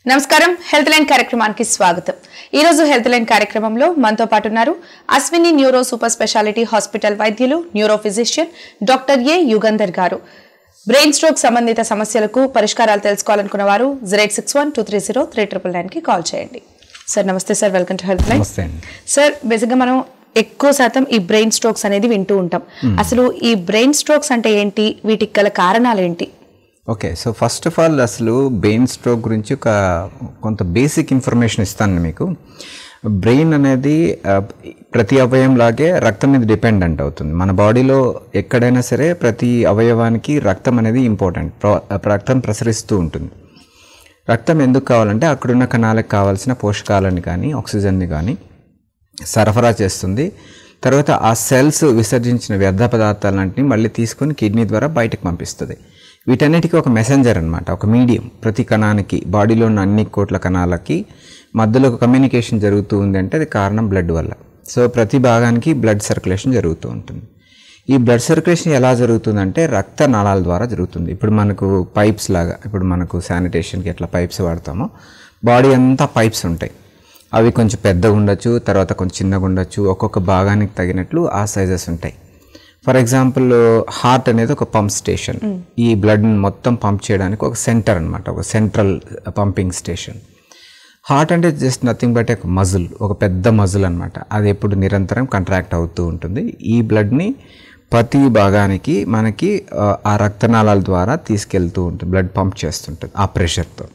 నమస్కారం health line కార్యక్రమానికి స్వాగతం ఈ రోజు హెల్త్ లైన్ కార్యక్రమంలో మనతో పాటు ఉన్నారు Ashwini neuro super speciality hospital వైద్యులు neuro physician doctor A Yugandhar garu brain stroke సంబంధిత సమస్యలకు పరిష్కారాలు తెలుసుకోవాలనుకున్న వారు zero eight six one two three zero three triple nine కి కాల్ చేయండి సార్ నమస్తే sir welcome to health line నమస్తే అండి సార్ బేసిక్గా మనం ఎక్కువ శాతం ఈ బ్రెయిన్ స్ట్రోక్స్ అనేది వింటూ ఉంటాం అసలు ఈ బ్రెయిన్ స్ట్రోక్స్ అంటే ఏంటి వీటికి గల కారణాలు ఏంటి okay so first of all అసలు బ్రెయిన్ స్ట్రోక్ గురించి ఒక కొంత బేసిక్ ఇన్ఫర్మేషన్ ఇస్తాను మీకు బ్రెయిన్ అనేది ఆ, ప్రతి అవయవం లాగే రక్తం మీద డిపెండెంట్ అవుతుంది మన బాడీలో ఎక్కడైనా సరే ప్రతి అవయవానికి రక్తం అనేది ఇంపార్టెంట్ రక్తం ప్రసరిస్తూ ఉంటుంది రక్తం ఎందుకు కావాలంటే అక్కడున్న కణాలకు కావాల్సిన పోషకాలని కానీ ఆక్సిజన్ని కానీ సరఫరా చేస్తుంది తర్వాత ఆ సెల్స్ విసర్జించిన వ్యర్థ పదార్థాలన్నింటినీ మళ్ళీ తీసుకొని కిడ్నీ ద్వారా బయటకు పంపిస్తుంది వీటన్నిటికీ ఒక మెసెంజర్ అనమాట ఒక మీడియం ప్రతి కణానికి బాడీలో ఉన్న అన్ని కోట్ల కణాలకి మధ్యలో ఒక కమ్యూనికేషన్ జరుగుతూ ఉంది అంటే అది కారణం బ్లడ్ వల్ల సో ప్రతి భాగానికి బ్లడ్ సర్క్యులేషన్ జరుగుతూ ఉంటుంది ఈ బ్లడ్ సర్క్యులేషన్ ఎలా జరుగుతుందంటే రక్త నాళాల ద్వారా జరుగుతుంది ఇప్పుడు మనకు పైప్స్ లాగా ఇప్పుడు మనకు శానిటేషన్కి ఎట్లా పైప్స్ వాడతామో బాడీ అంతా పైప్స్ ఉంటాయి అవి కొంచెం పెద్దగా ఉండొచ్చు తర్వాత కొంచెం చిన్నగా ఉండొచ్చు ఒక్కొక్క భాగానికి తగినట్లు ఆ సైజెస్ ఉంటాయి ఫర్ ఎగ్జాంపుల్ హార్ట్ అనేది ఒక పంప్ స్టేషన్ ఈ బ్లడ్ మొత్తం పంప్ చేయడానికి ఒక సెంటర్ అన్నమాట ఒక సెంట్రల్ పంపింగ్ స్టేషన్ హార్ట్ అంటే జస్ట్ నథింగ్ బట్ ఒక మజిల్ ఒక పెద్ద మజిల్ అనమాట అది ఎప్పుడు నిరంతరం కంట్రాక్ట్ అవుతూ ఉంటుంది ఈ బ్లడ్ని ప్రతి భాగానికి మనకి ఆ, ఆ రక్తనాళాల ద్వారా తీసుకెళ్తూ ఉంటుంది బ్లడ్ పంప్ చేస్తుంటుంది ఆ ప్రెషర్తో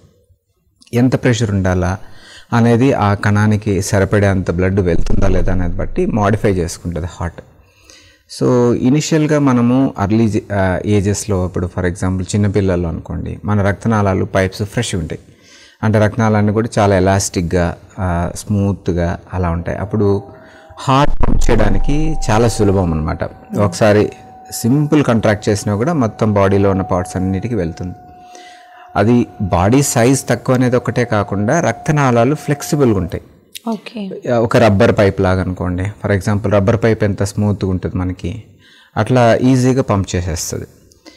ఎంత ప్రెషర్ ఉండాలా అనేది ఆ కణానికి సరిపడే అంత బ్లడ్ వెళ్తుందా లేదా అనేది బట్టి మాడిఫై చేసుకుంటుంది హార్ట్ సో ఇనిషియల్గా మనము అర్లీ ఏజెస్లో ఇప్పుడు ఫర్ ఎగ్జాంపుల్ చిన్నపిల్లలు అనుకోండి మన రక్తనాళాలు పైప్స్ ఫ్రెష్ ఉంటాయి అంటే రక్తనాళాన్ని కూడా చాలా ఎలాస్టిక్గా స్మూత్గా అలా ఉంటాయి అప్పుడు హార్ట్ పంప్ చేయడానికి చాలా సులభం అనమాట ఒకసారి సింపుల్ కంట్రాక్ట్ చేసినా కూడా మొత్తం బాడీలో ఉన్న పార్ట్స్ అన్నిటికీ వెళ్తుంది అది బాడీ సైజ్ తక్కువ అనేది ఒకటే కాకుండా రక్తనాళాలు ఫ్లెక్సిబుల్గా ఉంటాయి ఓకే ఒక రబ్బర్ పైప్ లాగా అనుకోండి ఫర్ ఎగ్జాంపుల్ రబ్బర్ పైప్ ఎంత స్మూత్గా ఉంటుంది మనకి అట్లా ఈజీగా పంప్ చేసేస్తుంది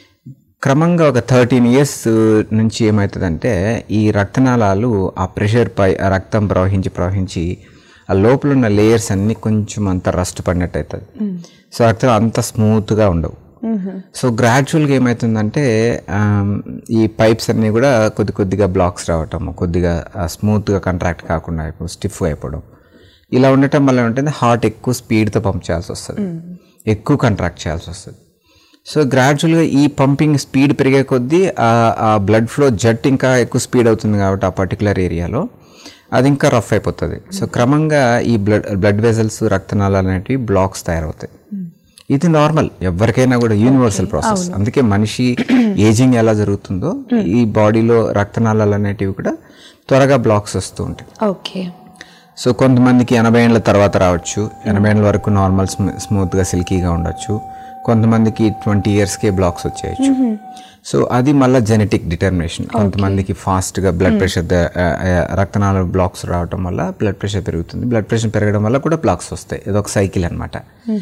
క్రమంగా ఒక థర్టీన్ ఇయర్స్ నుంచి ఏమవుతుందంటే ఈ రక్తనాళాలు ఆ ప్రెషర్ పై ఆ రక్తం ప్రవహించి ప్రవహించి ఆ లోపల ఉన్న లేయర్స్ అన్నీ కొంచెం అంత రస్ట్ పడినట్టు అవుతుంది సో రక్తం అంత స్మూత్గా ఉండవు సో గ్రాడ్యువల్గా ఏమవుతుందంటే ఆమ్, ఈ పైప్స్ అన్నీ కూడా కొద్ది కొద్దిగా బ్లాక్స్ రావటం కొద్దిగా స్మూత్గా కంట్రాక్ట్ కాకుండా అయిపో స్టిఫ్గా అయిపోవడం ఇలా ఉండటం వల్ల ఉంటుంది హార్ట్ ఎక్కువ స్పీడ్తో పంప్ చేయాల్సి వస్తుంది ఎక్కువ కంట్రాక్ట్ చేయాల్సి వస్తుంది సో గ్రాడ్యువల్గా ఈ పంపింగ్ స్పీడ్ పెరిగే కొద్దీ ఆ- ఆ బ్లడ్ ఫ్లో జట్ ఇంకా ఎక్కువ స్పీడ్ అవుతుంది కాబట్టి ఆ పర్టికులర్ ఏరియాలో అది ఇంకా రఫ్ అయిపోతుంది సో క్రమంగా ఈ బ్లడ్ బ్లడ్ వెజల్స్ రక్తనాళాలు అనేటివి బ్లాక్స్ తయారవుతాయి ఇది నార్మల్ ఎవరికైనా కూడా యూనివర్సల్ ప్రాసెస్ అందుకే మనిషి ఏజింగ్ ఎలా జరుగుతుందో ఈ బాడీలో రక్తనాళాలు అనేటివి కూడా త్వరగా బ్లాక్స్ వస్తూ ఉంటాయి ఓకే సో కొంతమందికి ఎనభై ఏళ్ళ తర్వాత రావచ్చు ఎనభై ఏళ్ళ వరకు నార్మల్ స్మూత్గా సిల్కీగా ఉండొచ్చు కొంతమందికి ట్వంటీ ఇయర్స్కే బ్లాక్స్ వచ్చేయచ్చు సో అది మళ్ళీ జెనెటిక్ డిటర్మినేషన్ కొంతమందికి ఫాస్ట్గా బ్లడ్ ప్రెషర్ రక్తనాళ బ్లాక్స్ రావడం వల్ల బ్లడ్ ప్రెషర్ పెరుగుతుంది బ్లడ్ ప్రెషర్ పెరగడం వల్ల కూడా బ్లాక్స్ వస్తాయి ఇది ఒక సైకిల్ అనమాట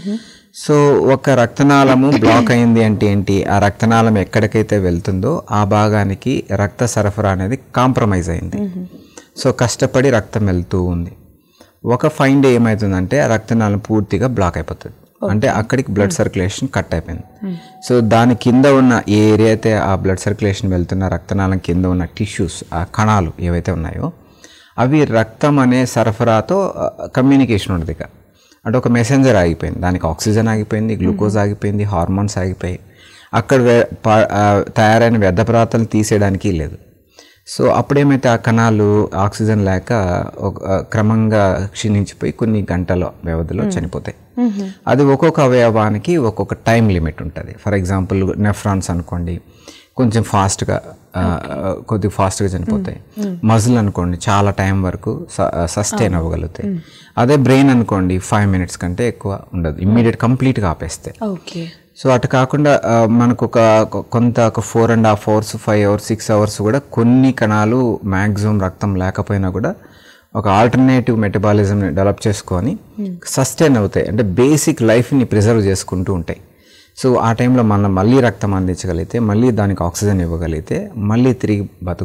సో ఒక రక్తనాళము బ్లాక్ అయింది అంటే ఏంటి ఆ రక్తనాళం ఎక్కడికైతే వెళ్తుందో ఆ భాగానికి రక్త సరఫరా అనేది కాంప్రమైజ్ అయింది సో కష్టపడి రక్తం వెళ్తూ ఉంది ఒక ఫైన్ డే ఏమవుతుందంటే ఆ రక్తనాళం పూర్తిగా బ్లాక్ అయిపోతుంది అంటే అక్కడికి బ్లడ్ సర్క్యులేషన్ కట్ అయిపోయింది సో దాని కింద ఉన్న ఏ ఏరియా అయితే ఆ బ్లడ్ సర్క్యులేషన్ వెళ్తున్న రక్తనాళం కింద ఉన్న టిష్యూస్ ఆ కణాలు ఏవైతే ఉన్నాయో అవి రక్తం అనే సరఫరాతో కమ్యూనికేషన్ ఉండదు ఇక అంటే ఒక మెసెంజర్ ఆగిపోయింది దానికి ఆక్సిజన్ ఆగిపోయింది గ్లూకోజ్ ఆగిపోయింది హార్మోన్స్ ఆగిపోయాయి అక్కడ వే- పా- ఆ, తయారైన వ్యర్థ పదార్థాలు తీసేయడానికి లేదు సో అప్పుడేమైతే ఆ కణాలు ఆక్సిజన్ లేక ఒక ఆ, క్రమంగా క్షీణించిపోయి కొన్ని గంటల వ్యవధిలో చనిపోతాయి అది ఒక్కొక్క అవయవానికి ఒక్కొక్క టైం లిమిట్ ఉంటుంది ఫర్ ఎగ్జాంపుల్ నెఫ్రాన్స్ అనుకోండి కొంచెం ఫాస్ట్గా కొద్దిగా ఫాస్ట్గా చనిపోతాయి మజిల్ అనుకోండి చాలా టైం వరకు సస్టైన్ అవ్వగలుగుతాయి అదే బ్రెయిన్ అనుకోండి ఫైవ్ మినిట్స్ కంటే ఎక్కువ ఉండదు ఇమ్మీడియట్ కంప్లీట్గా ఆపేస్తాయి ఓకే సో అటు కాకుండా ఆ, మనకు ఒక కొ- కొంత ఒక four and half hours five hours six hours కూడా కొన్ని కణాలు మ్యాక్సిమం రక్తం లేకపోయినా కూడా ఒక ఆల్టర్నేటివ్ మెటబాలిజంని డెవలప్ చేసుకొని సస్టైన్ అవుతాయి అంటే బేసిక్ లైఫ్ని ప్రిజర్వ్ చేసుకుంటూ ఉంటాయి సో ఆ టైంలో మనం మళ్ళీ రక్తం అందించగలిగితే మళ్ళీ దానికి ఆక్సిజన్ ఇవ్వగలిగితే మళ్ళీ తిరిగి బతుకుతాయి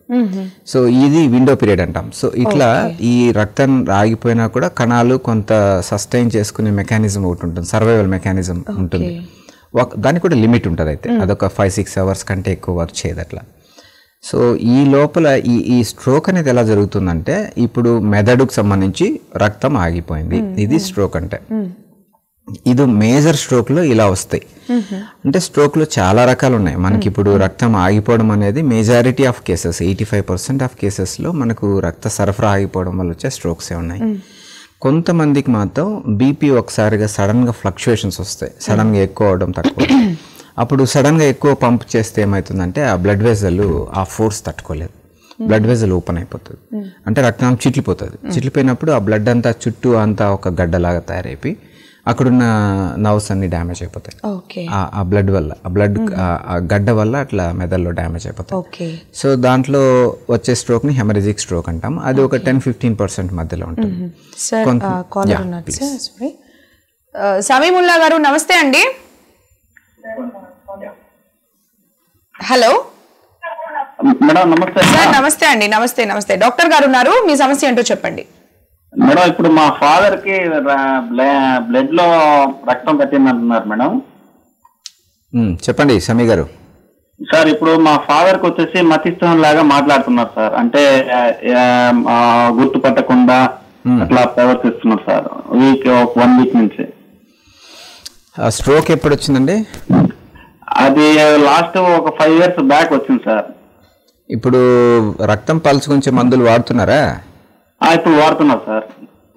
సో ఇది విండో పీరియడ్ అంటాం సో ఇట్లా ఈ రక్తం ఆగిపోయినా కూడా కణాలు కొంత సస్టైన్ చేసుకునే మెకానిజం ఒకటి ఉంటుంది సర్వైవల్ మెకానిజం ఉంటుంది ఒక- దానికి కూడా లిమిట్ ఉంటుంది అయితే అదొక ఫైవ్ సిక్స్ అవర్స్ కంటే ఎక్కువ వర్క్ చేయదు అట్లా సో ఈ లోపల ఈ ఈ స్ట్రోక్ అనేది ఎలా జరుగుతుందంటే ఇప్పుడు మెదడుకు సంబంధించి రక్తం ఆగిపోయింది ఇది స్ట్రోక్ అంటే ఇది మేజర్ స్ట్రోక్లో ఇలా వస్తాయి అంటే స్ట్రోక్లో చాలా రకాలు ఉన్నాయి మనకి ఇప్పుడు రక్తం ఆగిపోవడం అనేది majority of cases eighty five percent of కేసెస్లో మనకు రక్త సరఫరా ఆగిపోవడం వల్ల వచ్చే స్ట్రోక్సే ఉన్నాయి కొంతమందికి మాత్రం బీపీ ఒకసారిగా సడన్గా ఫ్లక్చుయేషన్స్ వస్తాయి సడన్గా ఎక్కువ అవడం తక్కువ అప్పుడు సడన్గా ఎక్కువ పంప్ చేస్తే ఏమవుతుందంటే ఆ బ్లడ్ వెజల్ ఆ ఫోర్స్ తట్టుకోలేదు బ్లడ్ వెజల్ ఓపెన్ అయిపోతుంది అంటే రక్తం చిట్లిపోతుంది చిట్లిపోయినప్పుడు ఆ బ్లడ్ అంతా చుట్టూ అంతా ఒక గడ్డలాగా తయారైపోయి అక్కడున్న నర్వ్స్ అన్ని డ్యామేజ్ అయిపోతాయి ఓకే ఆ- ఆ బ్లడ్ వల్ల ఆ బ్లడ్ ఆ గడ్డ వల్ల అట్లా మెదడులో డ్యామేజ్ అయిపోతాయి ఓకే సో దాంట్లో వచ్చే స్ట్రోక్ని హెమరేజిక్ స్ట్రోక్ అంటాం అది ఒక టెన్ ఫిఫ్టీన్ పర్సెంట్ మధ్యలో ఉంటుంది సార్ కొంత- కాలర్ Yeah, ఉన్నారు సార్ సారీ సమీముల్లా గారు నమస్తే అండి హలో మేడం నమస్తే సార్ నమస్తే అండి నమస్తే నమస్తే డాక్టర్ గారు ఉన్నారు మీ సమస్య ఏంటో చెప్పండి మేడం ఇప్పుడు మా ఫాదర్ కి బ్లడ్ లో రక్తం పట్టింది అంటున్నారు మేడం మ్మ్, చెప్పండి సమీ గారు సార్ ఇప్పుడు మా ఫాదర్ కి వచ్చేసి మతిస్థం లాగా మాట్లాడుతున్నారు సార్ అంటే ఆ, ఆ, గుర్తుపట్టకుండా అట్లా ప్రవర్తిస్తున్నారు సార్ వీక్ వన్ వీక్ నుంచి ఆ స్ట్రోక్ ఎప్పుడు వచ్చిందండి అది లాస్ట్ ఒక ఫైవ్ ఇయర్స్ బ్యాక్ వచ్చింది సార్ ఇప్పుడు రక్తం పలుచుకుంచే మందులు వాడుతున్నారా ఆ, ఇప్పుడు వాడుతున్నారు సార్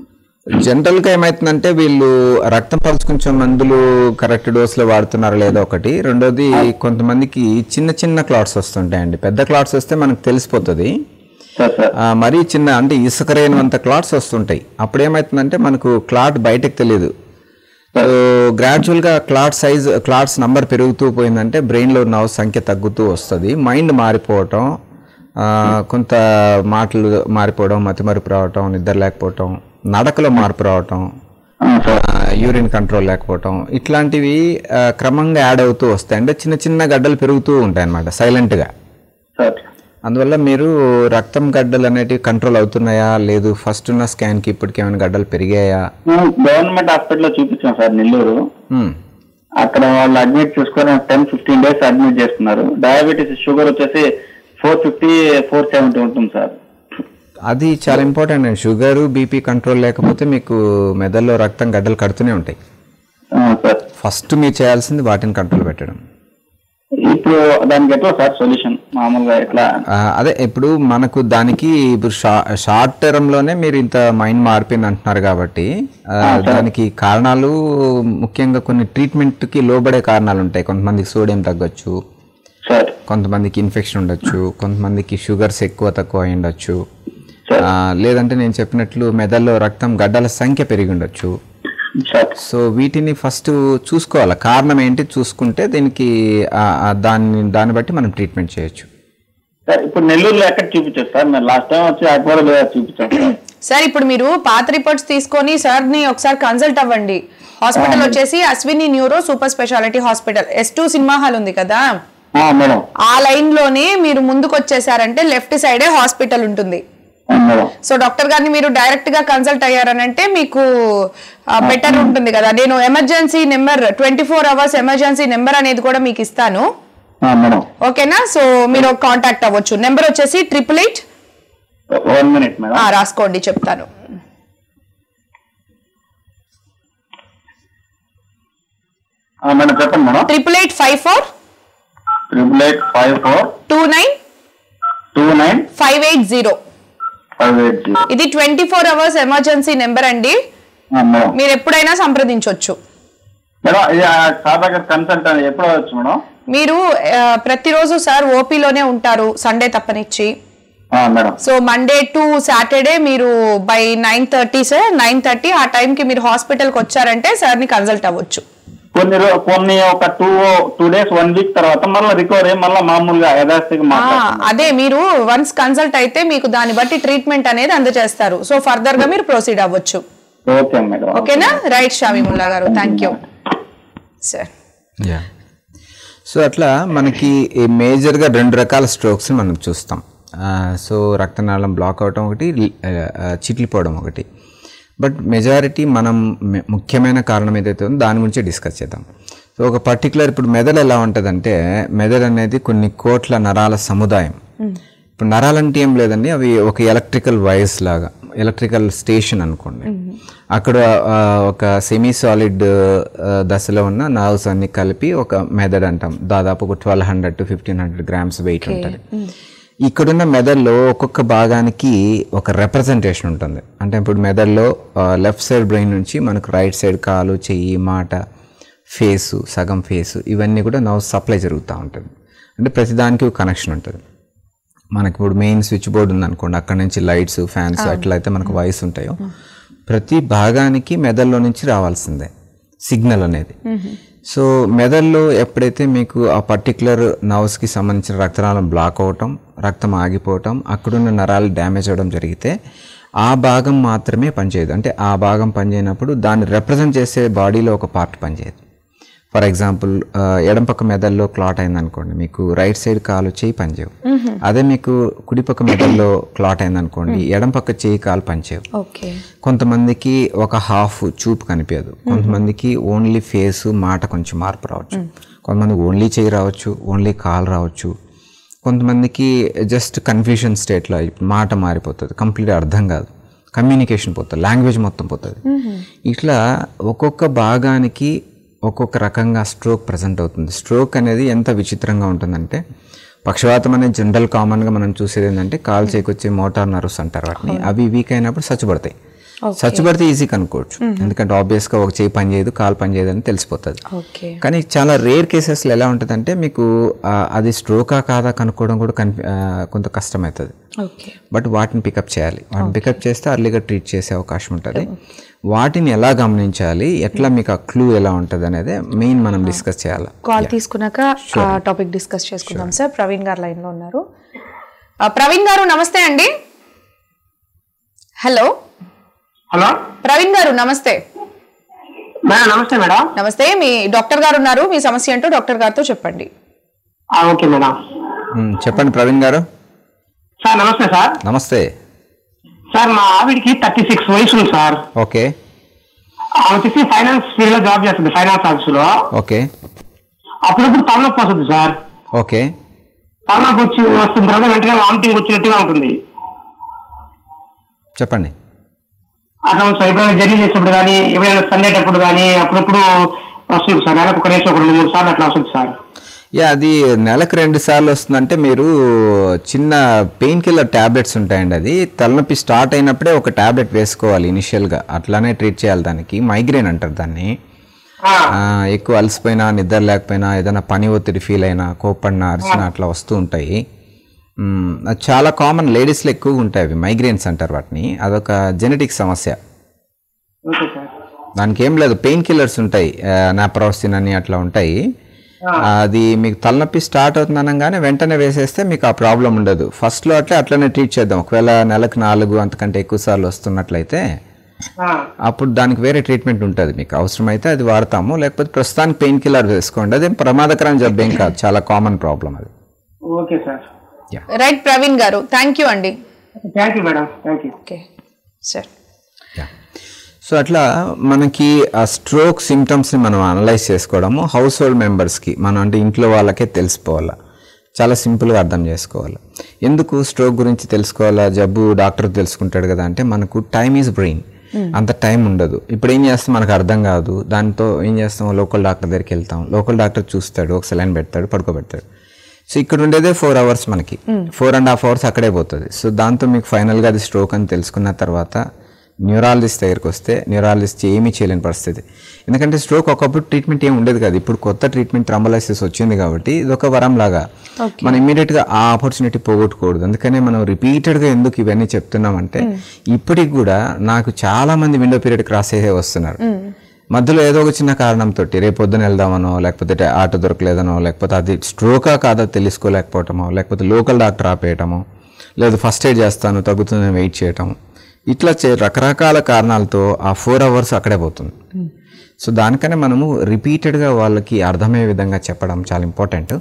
జనరల్గా ఏమవుతుందంటే వీళ్ళు రక్తం పలుచుకుంచే మందులు కరెక్ట్ డోస్లో వాడుతున్నారా లేదో ఒకటి రెండోది కొంతమందికి చిన్న చిన్న క్లాట్స్ వస్తుంటాయండి పెద్ద క్లాట్స్ వస్తే మనకు తెలిసిపోతుంది సార్ సార్ ఆ, మరీ చిన్న అంటే ఇసుక రేణువంత క్లాట్స్ వస్తుంటాయి అప్పుడు ఏమవుతుందంటే మనకు క్లాట్ బయటకు తెలియదు సో గ్రాడ్యువల్గా క్లాట్ సైజ్ క్లాట్స్ నంబర్ పెరుగుతూ పోయిందంటే బ్రెయిన్లో నర్వ్ సంఖ్య తగ్గుతూ వస్తుంది మైండ్ మారిపోవటం ఆ, కొంత మాటలు మారిపోవడం మతిమరుపు రావటం నిద్ర లేకపోవటం నడకలో మార్పు రావటం ఆ, సార్ యూరిన్ కంట్రోల్ లేకపోవటం ఇట్లాంటివి ఆ, క్రమంగా యాడ్ అవుతూ వస్తాయి అంటే చిన్న చిన్న గడ్డలు పెరుగుతూ ఉంటాయి అన్నమాట సైలెంట్గా సార్ అందువల్ల మీరు రక్తం గడ్డలు అనేటివి కంట్రోల్ అవుతున్నాయా లేదు ఫస్ట్ ఉన్న స్కాన్కి ఇప్పటికి ఏమైనా గడ్డలు పెరిగాయా గవర్నమెంట్ హాస్పిటల్లో చూపించాం సార్ నెల్లూరు హ్మ్. అక్కడ వాళ్ళు అడ్మిట్ చేసుకొని టెన్ ఫిఫ్టీన్ డేస్ అడ్మిట్ చేస్తున్నారు డయాబెటీస్ షుగర్ వచ్చేసి ఫోర్ ఫిఫ్టీ ఫోర్ సెవెంటీ ఉంటుంది సార్ అది చాలా ఇంపార్టెంట్ అండి షుగర్ బీపీ కంట్రోల్ లేకపోతే మీకు మెదడులో రక్తం గడ్డలు కడుతూనే ఉంటాయి ఆ, సార్ ఫస్ట్ మీరు చేయాల్సింది వాటిని కంట్రోల్ పెట్టడం ఇప్పుడు దానికి ఎట్లా సార్ సొల్యూషన్ మామూలుగా ఎట్లా ఆ, అదే ఇప్పుడు మనకు దానికి ఇప్పుడు షా షార్ట్ టర్మ్లోనే మీరు ఇంత మైండ్ మారిపోయింది అంటున్నారు కాబట్టి ఆ, దానికి కారణాలు ముఖ్యంగా కొన్ని ట్రీట్మెంట్కి లోబడే కారణాలు ఉంటాయి కొంతమందికి సోడియం తగ్గొచ్చు సార్ కొంతమందికి ఇన్ఫెక్షన్ ఉండొచ్చు కొంతమందికి షుగర్స్ ఎక్కువ తక్కువ అయి ఉండొచ్చు సార్ ఆ, లేదంటే నేను చెప్పినట్లు మెదడులో రక్తం గడ్డల సంఖ్య పెరిగి ఉండొచ్చు సార్ సో వీటిని ఫస్ట్ చూసుకోవాలి కారణం ఏంటి చూసుకుంటే దీనికి ఆ, ఆ, దాన్ని దాన్ని బట్టి మనం ట్రీట్మెంట్ చేయొచ్చు సార్ ఇప్పుడు నెల్లూరులో ఎక్కడ చూపించారు సార్ మేము లాస్ట్ టైం వచ్చి అక్బోలో చూపించాం సార్ సార్ ఇప్పుడు మీరు పాత రిపోర్ట్స్ తీసుకొని సార్ ని ఒకసారి కన్సల్ట్ అవ్వండి హాస్పిటల్ వచ్చేసి Ashwini neuro super speciality hospital S two cinema hall ఉంది కదా ఆ, మేడం ఆ లైన్ లోనే మీరు ముందుకు వచ్చేసారంటే లెఫ్ట్ సైడే హాస్పిటల్ ఉంటుంది ఆ, మేడం సో డాక్టర్ గారిని మీరు డైరెక్ట్ గా కన్సల్ట్ అయ్యారనంటే మీకు బెటర్ ఉంటుంది కదా నేను emergency number twenty four hours emergency number అనేది కూడా మీకు ఇస్తాను ఆ, మేడం ఓకేనా సో మీరు కాంటాక్ట్ అవ్వచ్చు నెంబర్ వచ్చేసి triple eight one minute madam రాసుకోండి చెప్తాను ఆ, మేడం చెప్పండి madam triple eight five four triple eight five four two nine two nine five eight zero five eight zero ఇది twenty four hours emergency number అండి madam మీరు ఎప్పుడైనా సంప్రదించవచ్చు madam ఇది ఆ సార్ దగ్గర కన్సల్ట్ అని ఎప్పుడు వచ్చు మేడం మీరు ఆ, ప్రతిరోజు సార్ ఓపీలోనే ఉంటారు సండే తప్పనిచ్చి ఆ, madam so Monday to Saturday మీరు by nine thirty sir nine thirty ఆ టైంకి మీరు హాస్పిటల్కి వచ్చారంటే సార్ని కన్సల్ట్ అవ్వచ్చు కొన్ని రో- కొన్ని ఒక two two days one week తర్వాత మళ్ళీ రికవర్ అయ్యి మళ్ళీ మామూలుగా యథాస్థితికి ఆ, మాట్లాడుతున్నాం అదే మీరు వన్స్ కన్సల్ట్ అయితే మీకు దాన్ని బట్టి ట్రీట్మెంట్ అనేది అందజేస్తారు సో ఫర్దర్ గా మీరు ప్రొసీడ్ అవ్వచ్చు ఓకే మేడం ఓకేనా right Shamimulla garu thank you sir yeah so అట్లా మనకి ఈ మేజర్గా రెండు రకాల స్ట్రోక్స్ మనం చూస్తాం సో రక్తనాళం బ్లాక్ అవటం ఒకటి ఆ, ఆ, చిట్లిపోవడం ఒకటి బట్ మెజారిటీ మనం మె- ముఖ్యమైన కారణం ఏదైతే ఉందో దాని గురించి డిస్కస్ చేద్దాం సో ఒక పర్టికులర్ ఇప్పుడు మెదడు ఎలా ఉంటుందంటే మెదడు అనేది కొన్ని కోట్ల నరాల సముదాయం ఇప్పుడు నరాలంటే ఏం లేదండి అవి ఒక ఎలక్ట్రికల్ వైర్స్ లాగా ఎలక్ట్రికల్ స్టేషన్ అనుకోండి అక్కడ ఆ, ఒక సెమీ సాలిడ్ దశలో ఉన్న నర్వ్స్ అన్ని కలిపి ఒక మెదడు అంటాం దాదాపు ఒక twelve hundred to fifteen hundred grams weight ఉంటుంది ఇక్కడున్న మెదడులో ఒక్కొక్క భాగానికి ఒక రిప్రజెంటేషన్ ఉంటుంది అంటే ఇప్పుడు మెదడులో లెఫ్ట్ సైడ్ బ్రెయిన్ నుంచి మనకు రైట్ సైడ్ కాలు చెయ్యి మాట ఫేసు సగం ఫేసు ఇవన్నీ కూడా నర్వ్ సప్లై జరుగుతూ ఉంటుంది అంటే ప్రతిదానికి ఒక కనెక్షన్ ఉంటుంది మనకి ఇప్పుడు మెయిన్ స్విచ్ బోర్డు ఉందనుకోండి అక్కడ నుంచి లైట్స్ ఫ్యాన్స్ ఎట్లయితే మనకు వాయిస్ ఉంటాయో ప్రతి భాగానికి మెదడులో నుంచి రావాల్సిందే సిగ్నల్ అనేది సో మెదడులో ఎప్పుడైతే మీకు ఆ పర్టికులర్ నర్వ్స్కి సంబంధించిన రక్తనాళం బ్లాక్ అవటం రక్తం ఆగిపోవటం అక్కడున్న నరాలు డ్యామేజ్ అవ్వడం జరిగితే ఆ భాగం మాత్రమే పనిచేయదు అంటే ఆ భాగం పనిచేయనప్పుడు దాన్ని రిప్రజెంట్ చేసే బాడీలో ఒక పార్ట్ పనిచేయదు ఫర్ ఎగ్జాంపుల్ ఎడం పక్క మెదడులో క్లాట్ అయిందనుకోండి మీకు రైట్ సైడ్ కాలు చేయి పనిచేయవు అదే మీకు కుడి పక్క మెదడులో క్లాట్ అయిందనుకోండి ఎడం పక్క చేయి కాలు పనిచేయవు ఓకే కొంతమందికి ఒక హాఫ్ చూపు కనిపించదు కొంతమందికి ఓన్లీ ఫేస్ మాట కొంచెం మార్పు రావచ్చు కొంతమందికి ఓన్లీ చేయి రావచ్చు ఓన్లీ కాలు రావచ్చు కొంతమందికి జస్ట్ కన్ఫ్యూషన్ స్టేట్లో మాట మారిపోతుంది కంప్లీట్ అర్థం కాదు కమ్యూనికేషన్ పోతుంది లాంగ్వేజ్ మొత్తం పోతుంది ఇట్లా ఒక్కొక్క భాగానికి ఒక్కొక్క రకంగా స్ట్రోక్ ప్రజెంట్ అవుతుంది స్ట్రోక్ అనేది ఎంత విచిత్రంగా ఉంటుందంటే పక్షవాతం అనేది జనరల్ కామన్గా మనం చూసేది ఏంటంటే కాల్ చేకొచ్చే మోటార్ నర్వ్స్ అంటారు వాటిని అవి వీక్ అయినప్పుడు చచ్చుబడతాయి చచ్చుబడితే ఈజీ కనుక్కోవచ్చు ఎందుకంటే ఆబ్వియస్గా ఒక చేయి పని చేయదు కాలు పని చేయదు అని తెలిసిపోతుంది ఓకే కానీ చాలా రేర్ కేసెస్లో ఎలా ఉంటుందంటే మీకు ఆ, అది స్ట్రోకా కాదా కనుక్కోవడం కూడా కన్ఫ్యూ ఆ, కొంత కష్టమవుతుంది ఓకే బట్ వాటిని పికప్ చేయాలి వాటిని పికప్ చేస్తే అర్లీగా ట్రీట్ చేసే అవకాశం ఉంటుంది వాటిని ఎలా గమనించాలి ఎట్లా మీకు ఆ క్లూ ఎలా ఉంటుంది అనేది మెయిన్ మనం డిస్కస్ చేయాలి కాల్ తీసుకున్నాక ఆ టాపిక్ డిస్కస్ చేసుకుందాం సార్ ప్రవీణ్ గారు లైన్ లో ఉన్నారు ఆ, ప్రవీణ్ గారు నమస్తే అండి హలో హలో ప్రవీణ్ గారు నమస్తే మేడం నమస్తే మేడం నమస్తే మీ డాక్టర్ గారు ఉన్నారు మీ సమస్య ఏంటో డాక్టర్ గారితో చెప్పండి ఆ, ఓకే మేడం మ్, చెప్పండి ప్రవీణ్ గారు సార్ నమస్తే సార్ నమస్తే సార్ మా ఆవిడకి థర్టీ సిక్స్ వయసు ఉంది సార్ ఓకే ఆమె వచ్చేసి ఫైనాన్స్ ఫీల్డ్ లో జాబ్ చేస్తుంది ఫైనాన్స్ ఆఫీస్ లో ఓకే అప్పుడప్పుడు తలనొప్పి వస్తుంది సార్ ఓకే తలనొప్పి వచ్చి వస్తున్న తర్వాత వెంటనే వామిటింగ్ వచ్చినట్టుగా ఉంటుంది చెప్పండి అట్లా ఉంది సార్ ఎప్పుడైనా జర్నీ చేసేటప్పుడు కానీ ఎప్పుడైనా సండేటప్పుడు కానీ అప్పుడప్పుడు వస్తుంది సార్ నెలకు కనీసం ఒక రెండు మూడు సార్లు అట్లా వస్తుంది సార్ యా అది నెలకు రెండు సార్లు వస్తుందంటే మీరు చిన్న పెయిన్ కిల్లర్ ట్యాబ్లెట్స్ ఉంటాయండి అది తలనొప్పి స్టార్ట్ అయినప్పుడే ఒక ట్యాబ్లెట్ వేసుకోవాలి ఇనిషియల్గా అట్లానే ట్రీట్ చేయాలి దానికి మైగ్రేన్ అంటారు దాన్ని ఆ, ఆ, ఎక్కువ అలసిపోయినా నిద్ర లేకపోయినా ఏదైనా పని ఒత్తిడి ఫీల్ అయినా కోప్పడినా అరిచినా అట్లా వస్తూ ఉంటాయి మ్, అది చాలా కామన్ లేడీస్లో ఎక్కువగా ఉంటాయి అవి మైగ్రేన్స్ అంటారు వాటిని అదొక జెనెటిక్ సమస్య ఓకే సార్ దానికి ఏం లేదు పెయిన్ కిల్లర్స్ ఉంటాయి నాప్రాసిన్ అని అట్లా ఉంటాయి అది మీకు తలనొప్పి స్టార్ట్ అవుతుంది అనగానే వెంటనే వేసేస్తే మీకు ఆ ప్రాబ్లం ఉండదు ఫస్ట్లో అట్లే అట్లనే ట్రీట్ చేద్దాం ఒకవేళ నెలకు నాలుగు అంతకంటే ఎక్కువ సార్లు వస్తున్నట్లయితే ఆ, అప్పుడు దానికి వేరే ట్రీట్మెంట్ ఉంటుంది మీకు అవసరమైతే అది వాడతాము లేకపోతే ప్రస్తుతానికి పెయిన్ కిల్లర్ వేసుకోండి అదేం ప్రమాదకరం జబ్బు ఏం కాదు చాలా కామన్ ప్రాబ్లం అది ఓకే సార్ రైట్ ప్రవీణ్ గారు థ్యాంక్ యూ అండి thank you madam thank you okay sir so అట్లా మనకి ఆ స్ట్రోక్ సిమ్టమ్స్ని మనం అనలైజ్ చేసుకోవడము హౌస్ హోల్డ్ మెంబర్స్కి మనం అంటే ఇంట్లో వాళ్ళకే తెలిసిపోవాలా చాలా సింపుల్గా అర్థం చేసుకోవాలి ఎందుకు స్ట్రోక్ గురించి తెలుసుకోవాలా జబ్బు డాక్టర్ తెలుసుకుంటాడు కదా అంటే మనకు టైమ్ ఈజ్ బ్రెయిన్ అంత టైం ఉండదు ఇప్పుడు ఏం చేస్తాం మనకు అర్థం కాదు దాంతో ఏం చేస్తాం లోకల్ డాక్టర్ దగ్గరికి వెళ్తాం లోకల్ డాక్టర్ చూస్తాడు ఒక సెలైన్ పెడతాడు పడుకోబెడతాడు సో ఇక్కడ ఉండేదే ఫోర్ అవర్స్ మనకి ఫోర్ అండ్ హాఫ్ అవర్స్ అక్కడే పోతుంది సో దాంతో మీకు ఫైనల్గా అది స్ట్రోక్ అని తెలుసుకున్న తర్వాత న్యూరాలజిస్ట్ దగ్గరికి వస్తే న్యూరాలజిస్ట్ ఏమీ చేయలేని పరిస్థితి ఎందుకంటే స్ట్రోక్ ఒకప్పుడు ట్రీట్మెంట్ ఏమి ఉండేది కాదు ఇప్పుడు కొత్త ట్రీట్మెంట్ ట్రంబలైసిస్ వచ్చింది కాబట్టి ఇది ఒక వరం లాగా మనం ఇమీడియట్గా ఆ ఆపర్చునిటీ పోగొట్టుకోకూడదు అందుకనే మనం రిపీటెడ్గా ఎందుకు ఇవన్నీ చెప్తున్నామంటే ఇప్పటికి కూడా నాకు చాలా మంది విండో పీరియడ్ క్రాస్ అయ్యే వస్తున్నారు మధ్యలో ఏదో ఒక చిన్న కారణంతో రేపు పొద్దున వెళ్దామనో లేకపోతే ఆటో దొరకలేదనో లేకపోతే అది స్ట్రోకా కాదో తెలుసుకోలేకపోవటమో లేకపోతే లోకల్ డాక్టర్ ఆపేయటమో లేదు ఫస్ట్ ఎయిడ్ చేస్తాను తగ్గుతుందని వెయిట్ చేయటం ఇట్లా చే రకరకాల కారణాలతో ఆ ఫోర్ అవర్స్ అక్కడే పోతుంది సో దానికనే మనము రిపీటెడ్గా వాళ్ళకి అర్థమయ్యే విధంగా చెప్పడం చాలా ఇంపార్టెంట్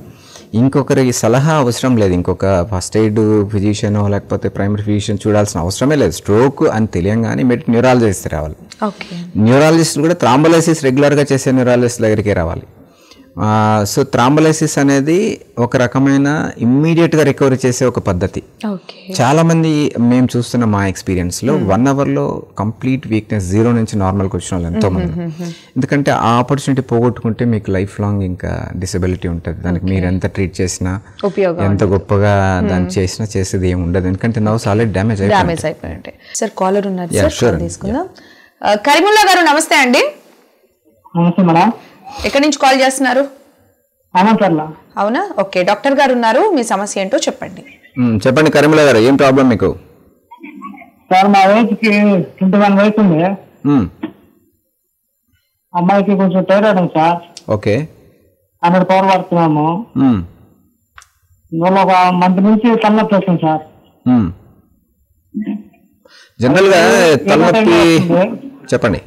ఇంకొకరి సలహా అవసరం లేదు ఇంకొక ఫస్ట్ ఎయిడ్ ఫిజిషియన్ లేకపోతే ప్రైమరీ ఫిజిషియన్ చూడాల్సిన అవసరమే లేదు స్ట్రోక్ అని తెలియంగానే మెడి న్యూరాలజిస్ట్ రావాలి ఓకే న్యూరాలజిస్ట్ కూడా థ్రాంబలైసిస్ రెగ్యులర్గా చేసే న్యూరాలజిస్ట్ దగ్గరికి రావాలి ఆ, సో థ్రాంబలైసిస్ అనేది ఒక రకమైన ఇమ్మీడియట్గా రికవరీ చేసే ఒక పద్ధతి ఓకే చాలామంది మేము చూస్తున్న మా ఎక్స్పీరియన్స్లో వన్ అవర్లో కంప్లీట్ వీక్నెస్ జీరో నుంచి నార్మల్కి వచ్చిన వాళ్ళు ఎంతోమంది ఎందుకంటే ఆ ఆపర్చునిటీ పోగొట్టుకుంటే మీకు లైఫ్ లాంగ్ ఇంకా డిసబిలిటీ ఉంటుంది దానికి మీరు ఎంత ట్రీట్ చేసినా ఉపయోగం ఎంత గొప్పగా దాన్ని చేసినా చేసేది ఏమి ఉండదు ఎందుకంటే నవ్స్ ఆల్రెడీ డ్యామేజ్ అయిపోయింది డ్యామేజ్ అయిపోయి ఉంటాయి సార్ కాలర్ ఉన్నారు Yeah, సార్ sure కాల్ అండి. తీసుకుందాం ఆ, కరీముల్లా గారు నమస్తే అండి నమస్తే మేడం ఎక్కడి నుంచి కాల్ చేస్తున్నారు అనంతర్లా అవునా ఓకే డాక్టర్ గారు ఉన్నారు మీ సమస్య ఏంటో చెప్పండి మ్మ్, చెప్పండి కరీముల్లా గారు ఏం ప్రాబ్లం మీకు సార్ మా వయసుకి ట్వంటీ వన్ వయసు ఉంది మ్మ్, అమ్మాయికి కొంచెం థైరాయిడ్ ఉంది సార్ ఓకే హండ్రెడ్ పవర్ వాడుతున్నాము మ్మ్, ఇవాళ ఒక మంత్ నుంచి తలనొప్పి వస్తుంది సార్ మ్మ్. జనరల్గా తలనొప్పి చెప్పండి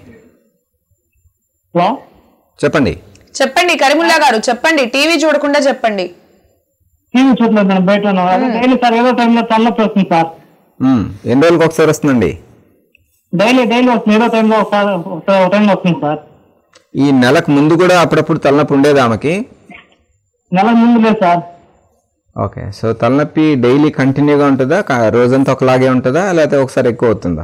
హలో చెప్పండి చెప్పండి కరీముల్లా గారు చెప్పండి టీవీ చూడకుండా చెప్పండి టీవీ చూడలేదు నేను బయట ఉన్నాను. అదే డైలీ సార్ ఏదో టైంలో తలనొప్పి వస్తుంది సార్ మ్మ్, ఎన్ని రోజులకు ఒకసారి వస్తుందండి డైలీ డైలీ వస్తుంది ఏదో టైంలో ఒకసారి ఒక టైంలో వస్తుంది సార్ ఈ నెలకు ముందు కూడా అప్పుడప్పుడు తలనొప్పి ఉండేది ఆమెకి నెల ముందు లేదు సార్ ఓకే సో తలనొప్పి డైలీ కంటిన్యూగా ఉంటుందా కా- రోజంతా ఒకలాగే ఉంటుందా లేకపోతే ఒకసారి ఎక్కువ అవుతుందా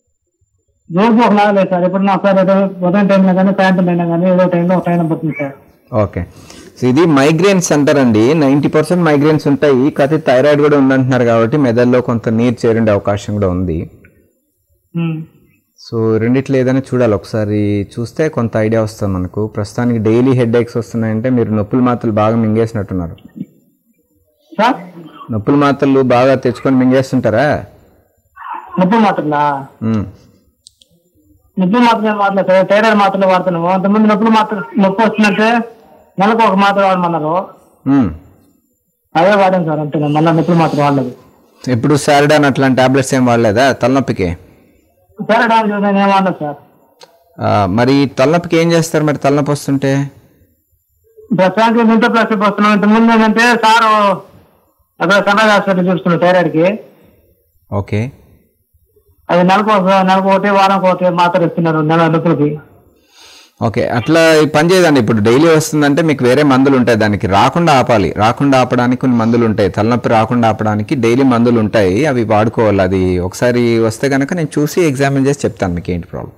రోజు ఒకలాగా లేదు సార్ ఇప్పుడు నా సార్ ఏదో ఉదయం టైంలో కానీ సాయంత్రం అయినా కానీ ఏదో టైంలో ఒక టైం పడుతుంది సార్ ఓకే సో ఇది మైగ్రేన్స్ అంటారండి నైంటీ పర్సెంట్ మైగ్రేన్స్ ఉంటాయి కాకపోతే థైరాయిడ్ కూడా ఉందంటున్నారు కాబట్టి మెదడులో కొంత నీరు చేరిండే అవకాశం కూడా ఉంది ఉమ్. సో రెండిట్లో ఏదైనా చూడాలి ఒకసారి చూస్తే కొంత ఐడియా వస్తుంది మనకు ప్రస్తుతానికి డైలీ హెడ్ ఏక్స్ వస్తున్నాయంటే మీరు నొప్పుల మాత్రలు బాగా మింగేసినట్టున్నారు సార్ నొప్పుల మాత్రలు బాగా తెచ్చుకొని మింగేస్తుంటారా నొప్పి మాత్రలా మ్మ్. నొప్పి మాత్రమే వాడలేదు సార్ థైరాయిడ్ మాత్రలు వాడుతున్నాము అంతకుముందు నొప్పులు మాత్రం నొప్పి వస్తుందంటే నెలకు ఒక మాత్ర వాడమన్నారు మ్మ్. అదే వాడాను సార్ అంతే మళ్ళీ నొప్పులు మాత్రం వాడలేదు ఇప్పుడు సారిడాన్ అట్లాంటి టాబ్లెట్స్ ఏం వాడలేదా తలనొప్పికి థైరాయిడ్ నేను ఏం వాడలేదు సార్ ఆ, మరి తలనొప్పికి ఏం చేస్తారు మరి తలనొప్పి వస్తుంటే ప్రస్తుతానికి ఇంటర్ ప్లాస్టిక్ వస్తున్నాం ఇంతకుముందు ఏంటంటే సార్ అక్కడ కన్నడ హాస్పిటల్ చూస్తున్నాం థైరాయిడ్ కి ఓకే అది నెలకు ఒక- నెలకు ఒకటి వారం ఒకటి మాత్ర ఇస్తున్నారు నెల నొప్పులకి ఓకే అట్లా ఈ పని చేయదండి ఇప్పుడు డైలీ వస్తుందంటే మీకు వేరే మందులు ఉంటాయి దానికి రాకుండా ఆపాలి రాకుండా ఆపడానికి కొన్ని మందులు ఉంటాయి తలనొప్పి రాకుండా ఆపడానికి డైలీ మందులు ఉంటాయి అవి వాడుకోవాలి అది ఒకసారి వస్తే కనుక నేను చూసి ఎగ్జామిన్ చేసి చెప్తాను మీకు ఏంటి ప్రాబ్లం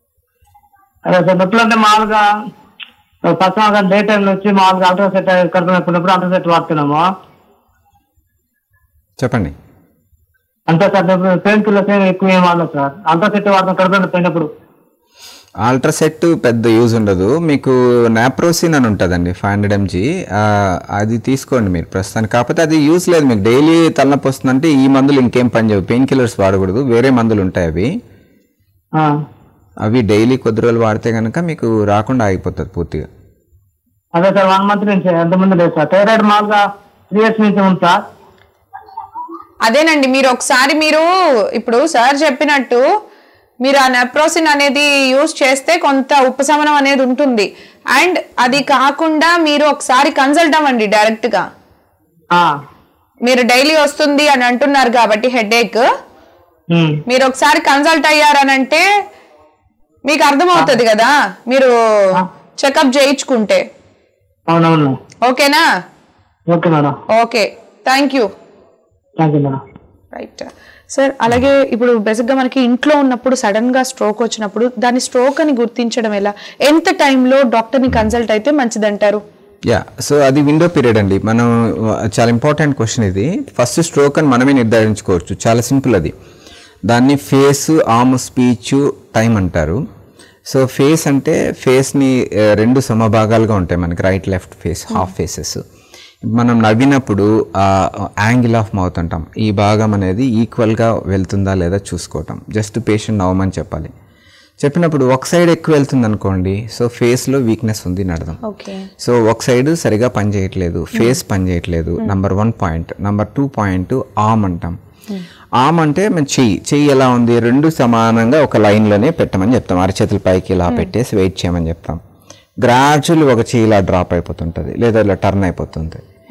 అదే సార్ నొప్పులు అంటే మామూలుగా ఫస్ట్ డే టైం వచ్చి మామూలుగా అల్ట్రాసెట్ కడుపు నొప్పి ఉన్నప్పుడు అల్ట్రాసెట్ వాడుతున్నాము చెప్పండి అంతే సార్ పెయిన్ కిల్లర్స్ ఏమి ఎక్కువ ఏం వాడలేదు సార్ అల్ట్రాసెట్ వాడుతాం కడుపు నొప్పి అయినప్పుడు ఆల్ట్రాసెట్ పెద్ద యూజ్ ఉండదు మీకు నాప్రోసిన్ అని ఉంటుందండి ఫైవ్ హండ్రెడ్ ఎంజీ అది తీసుకోండి మీరు ప్రస్తుతానికి కాకపోతే అది యూజ్ లేదు మీకు డైలీ తలనొప్పి వస్తుందంటే ఈ మందులు ఇంకేం పని చేయవు పెయిన్ కిల్లర్స్ వాడకూడదు వేరే మందులు ఉంటాయి అవి ఆ. అవి డైలీ కొద్ది రోజులు వాడితే కనుక మీకు రాకుండా ఆగిపోతుంది పూర్తిగా అదే సార్ వన్ మంత్ నుంచి ఎంతమంది లేదు సార్ థైరాయిడ్ మామూలుగా త్రీ ఇయర్స్ నుంచి ఉంది సార్ అదేనండి మీరు ఒకసారి మీరు ఇప్పుడు సార్ చెప్పినట్టు మీరు ఆ నెప్రోసిన్ అనేది యూజ్ చేస్తే కొంత ఉపశమనం అనేది ఉంటుంది అండ్ అది కాకుండా మీరు ఒకసారి కన్సల్ట్ అవ్వండి డైరెక్ట్ గా ఆ. మీరు డైలీ వస్తుంది అని అంటున్నారు కాబట్టి హెడ్ ఏక్ ఉమ్. మీరు ఒకసారి కన్సల్ట్ అయ్యారనంటే మీకు అర్థమవుతుంది కదా మీరు చెకప్ చేయించుకుంటే అవునవును ఓకేనా okay madam okay thank you thank you madam right sir అలాగే ఇప్పుడు బేసిక్గా మనకి ఇంట్లో ఉన్నప్పుడు సడన్ గా స్ట్రోక్ వచ్చినప్పుడు దాన్ని స్ట్రోక్ అని గుర్తించడం ఎలా ఎంత టైంలో డాక్టర్ని కన్సల్ట్ అయితే మంచిదంటారు యా సో అది విండో పీరియడ్ అండి మనం uh, చాలా ఇంపార్టెంట్ క్వశ్చన్ ఇది ఫస్ట్ స్ట్రోక్ అని మనమే నిర్ధారించుకోవచ్చు చాలా సింపుల్ అది దాన్ని ఫేస్ ఆమ్ స్పీచ్ టైం అంటారు సో ఫేస్ అంటే ఫేస్ని రెండు సమభాగాలుగా ఉంటాయి మనకి right left face half faces మనం నవ్వినప్పుడు యాంగిల్ ఆఫ్ మౌత్ అంటాం ఈ భాగం అనేది ఈక్వల్గా వెళ్తుందా లేదా చూసుకోవటం జస్ట్ పేషెంట్ నవ్వమని చెప్పాలి చెప్పినప్పుడు ఒక సైడ్ ఎక్కువ వెళ్తుంది అనుకోండి సో ఫేస్లో వీక్నెస్ ఉంది అని అర్థం ఓకే సో ఒక సైడ్ సరిగా పని చేయట్లేదు ఫేస్ పని చేయట్లేదు number one point number two point arm అంటాం ఆమ్ అంటే మన చెయ్యి చెయ్యి ఎలా ఉంది రెండు సమానంగా ఒక లైన్లోనే పెట్టమని చెప్తాం అరచేతుల పైకి ఇలా పెట్టేసి వెయిట్ చేయమని చెప్తాం గ్రాడ్యువల్ ఒక చెయ్యి ఇలా డ్రాప్ అయిపోతుంటుంది లేదా ఇలా టర్న్ అయిపోతుంది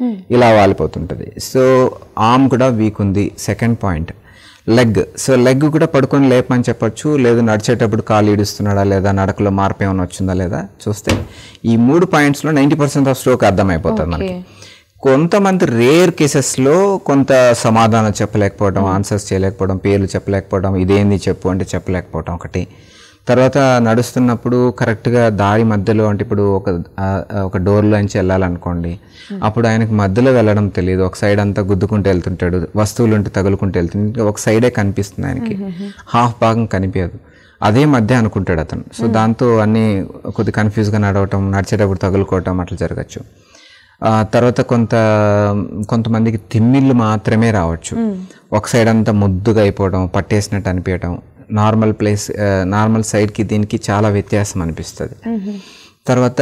ఇలా వాలిపోతుంటుంది సో ఆర్మ్ కూడా వీక్ ఉంది second point leg so leg కూడా పడుకొని లేపమని చెప్పొచ్చు లేదు నడిచేటప్పుడు కాలు ఈడుస్తున్నాడా లేదా నడకలో మార్పు ఏమైనా వచ్చిందా లేదా చూస్తే ఈ మూడు పాయింట్స్లో నైంటీ పర్సెంట్ ఆఫ్ స్ట్రోక్ అర్థమైపోతుంది మనకి కొంతమంది రేర్ కేసెస్లో కొంత సమాధానం చెప్పలేకపోవడం ఆన్సర్స్ చేయలేకపోవడం పేర్లు చెప్పలేకపోవడం ఇదేంది చెప్పు అంటే చెప్పలేకపోవడం ఒకటి తర్వాత నడుస్తున్నప్పుడు కరెక్ట్గా దారి మధ్యలో అంటే ఇప్పుడు ఒక ఆ, ఒక డోర్లో నుంచి వెళ్ళాలనుకోండి అప్పుడు ఆయనకు మధ్యలో వెళ్ళడం తెలియదు ఒక సైడ్ అంతా గుద్దుకుంటూ వెళ్తుంటాడు వస్తువులు ఉంటే తగులుకుంటూ వెళ్తుంటాడు ఇంకా ఒక సైడే కనిపిస్తుంది ఆయనకి హాఫ్ భాగం కనిపించదు అదే మధ్య అనుకుంటాడు అతను సో దాంతో అన్నీ కొద్ది కన్ఫ్యూజ్గా నడవటం నడిచేటప్పుడు తగులుకోవటం అట్లా జరగచ్చు ఆ తర్వాత కొంత కొంతమందికి తిమ్మిళ్ళు మాత్రమే రావచ్చు ఒక సైడ్ అంతా ముద్దుగా అయిపోవడం పట్టేసినట్టు అనిపించడం నార్మల్ ప్లేస్ నార్మల్ సైడ్కి దీనికి చాలా వ్యత్యాసం అనిపిస్తుంది తర్వాత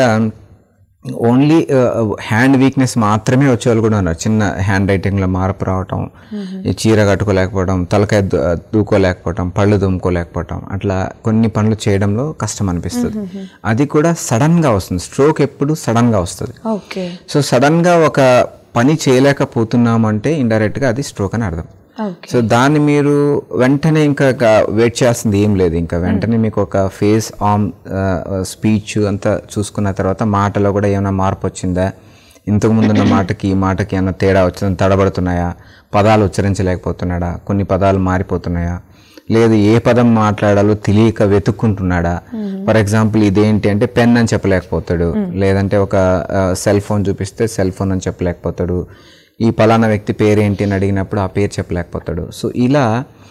ఓన్లీ హ్యాండ్ వీక్నెస్ మాత్రమే వచ్చేవాళ్ళు కూడా ఉన్నారు చిన్న హ్యాండ్ రైటింగ్లో మార్పు రావటం ఈ చీర కట్టుకోలేకపోవడం తలకాయ దు- దూకోలేకపోవటం పళ్ళు దుమ్ముకోలేకపోవటం అట్లా కొన్ని పనులు చేయడంలో కష్టం అనిపిస్తుంది అది కూడా సడన్గా వస్తుంది స్ట్రోక్ ఎప్పుడు సడన్గా వస్తుంది ఓకే సో సడన్గా ఒక పని చేయలేకపోతున్నామంటే ఇండైరెక్ట్గా అది స్ట్రోక్ అని అర్థం ఓకే సో దాన్ని మీరు వెంటనే ఇంకా వెయిట్ చేయాల్సింది ఏం లేదు ఇంకా వెంటనే మీకు ఒక ఫేస్ ఆమ్ స్పీచ్ అంతా చూసుకున్న తర్వాత మాటలో కూడా ఏమైనా మార్పు వచ్చిందా ఇంతకు ముందున్న మాటకి ఈ మాటకి ఏమైనా తేడా వచ్చిందా తడబడుతున్నాయా పదాలు ఉచ్చరించలేకపోతున్నాడా కొన్ని పదాలు మారిపోతున్నాయా లేదు ఏ పదం మాట్లాడాలో తెలియక వెతుక్కుంటున్నాడా ఫర్ ఎగ్జాంపుల్ ఇదేంటి అంటే పెన్ అని చెప్పలేకపోతాడు లేదంటే ఒక సెల్ ఫోన్ చూపిస్తే సెల్ ఫోన్ అని చెప్పలేకపోతాడు ఈ పలానా వ్యక్తి పేరేంటి అని అడిగినప్పుడు ఆ పేరు చెప్పలేకపోతాడు సో ఇలా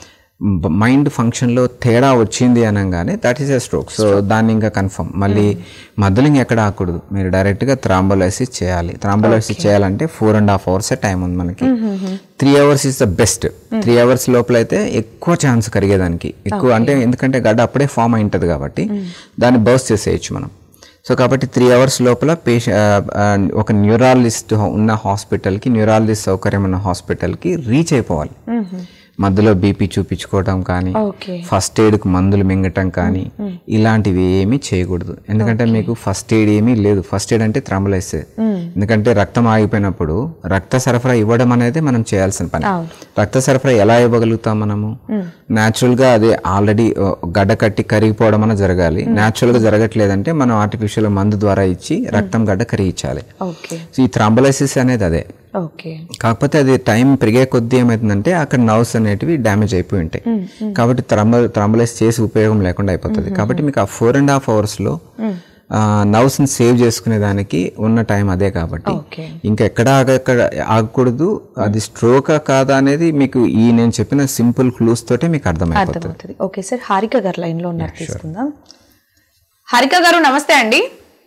మైండ్ ఫంక్షన్లో తేడా వచ్చింది అనగానే that is a stroke so దాన్ని ఇంకా కన్ఫర్మ్ మళ్ళీ మధ్యలో ఇంకా ఎక్కడ ఆకూడదు మీరు డైరెక్ట్గా థ్రాంబోలైసిస్ చేయాలి థ్రాంబోలైసిస్ చేయాలంటే four and half hours time ఉంది మనకి three hours is the best three hours లోపల అయితే ఎక్కువ ఛాన్స్ కరిగేదానికి ఎక్కువ అంటే ఎందుకంటే గడ్డ అప్పుడే ఫామ్ అయి ఉంటుంది కాబట్టి దాన్ని బర్స్ చేసేయచ్చు మనం సో కాబట్టి త్రీ అవర్స్ లోపల పేష ఒక న్యూరాలజిస్ట్ ఉన్న హాస్పిటల్కి న్యూరాలజిస్ట్ సౌకర్యం ఉన్న హాస్పిటల్కి రీచ్ అయిపోవాలి మధ్యలో బీపీ చూపించుకోవడం కానీ ఓకే ఫస్ట్ ఎయిడ్కి మందులు మింగటం కానీ ఇలాంటివి ఏమీ చేయకూడదు ఎందుకంటే మీకు ఫస్ట్ ఎయిడ్ ఏమీ లేదు ఫస్ట్ ఎయిడ్ అంటే త్రంబలైసే ఎందుకంటే రక్తం ఆగిపోయినప్పుడు రక్త సరఫరా ఇవ్వడం అనేది మనం చేయాల్సిన పని రక్త సరఫరా ఎలా ఇవ్వగలుగుతాం మనము Natural గా అదే ఆల్రెడీ గడ్డ కట్టి కరిగిపోవడం అనేది జరగాలి Natural గా జరగట్లేదంటే మనం ఆర్టిఫిషియల్ మందు ద్వారా ఇచ్చి రక్తం గడ్డ కరిగించాలి ఓకే సో ఈ థ్రాంబలైసిస్ అనేది అదే ఓకే కాకపోతే అది టైం పెరిగే కొద్దీ ఏమవుతుందంటే అక్కడ నర్వ్స్ అనేటివి డ్యామేజ్ అయిపోయి ఉంటాయి కాబట్టి థ్రంబ థ్రాంబలైజ్ చేసి ఉపయోగం లేకుండా అయిపోతుంది కాబట్టి మీకు ఆ ఫోర్ అండ్ హాఫ్ అవర్స్లో నర్వ్స్ని సేవ్ చేసుకునే దానికి ఉన్న టైం అదే కాబట్టి ఓకే ఇంకా ఎక్కడ ఆగక్కడ ఆగకూడదు అది స్ట్రోకా కాదా అనేది మీకు ఈ నేను చెప్పిన సింపుల్ క్లూస్ తోటే మీకు అర్థమైపోతుంది అర్థమవుతుంది ఓకే సార్ హారిక గారు లైన్ లో ఉన్నారు తీసుకుందాం హారిక గారు నమస్తే అండి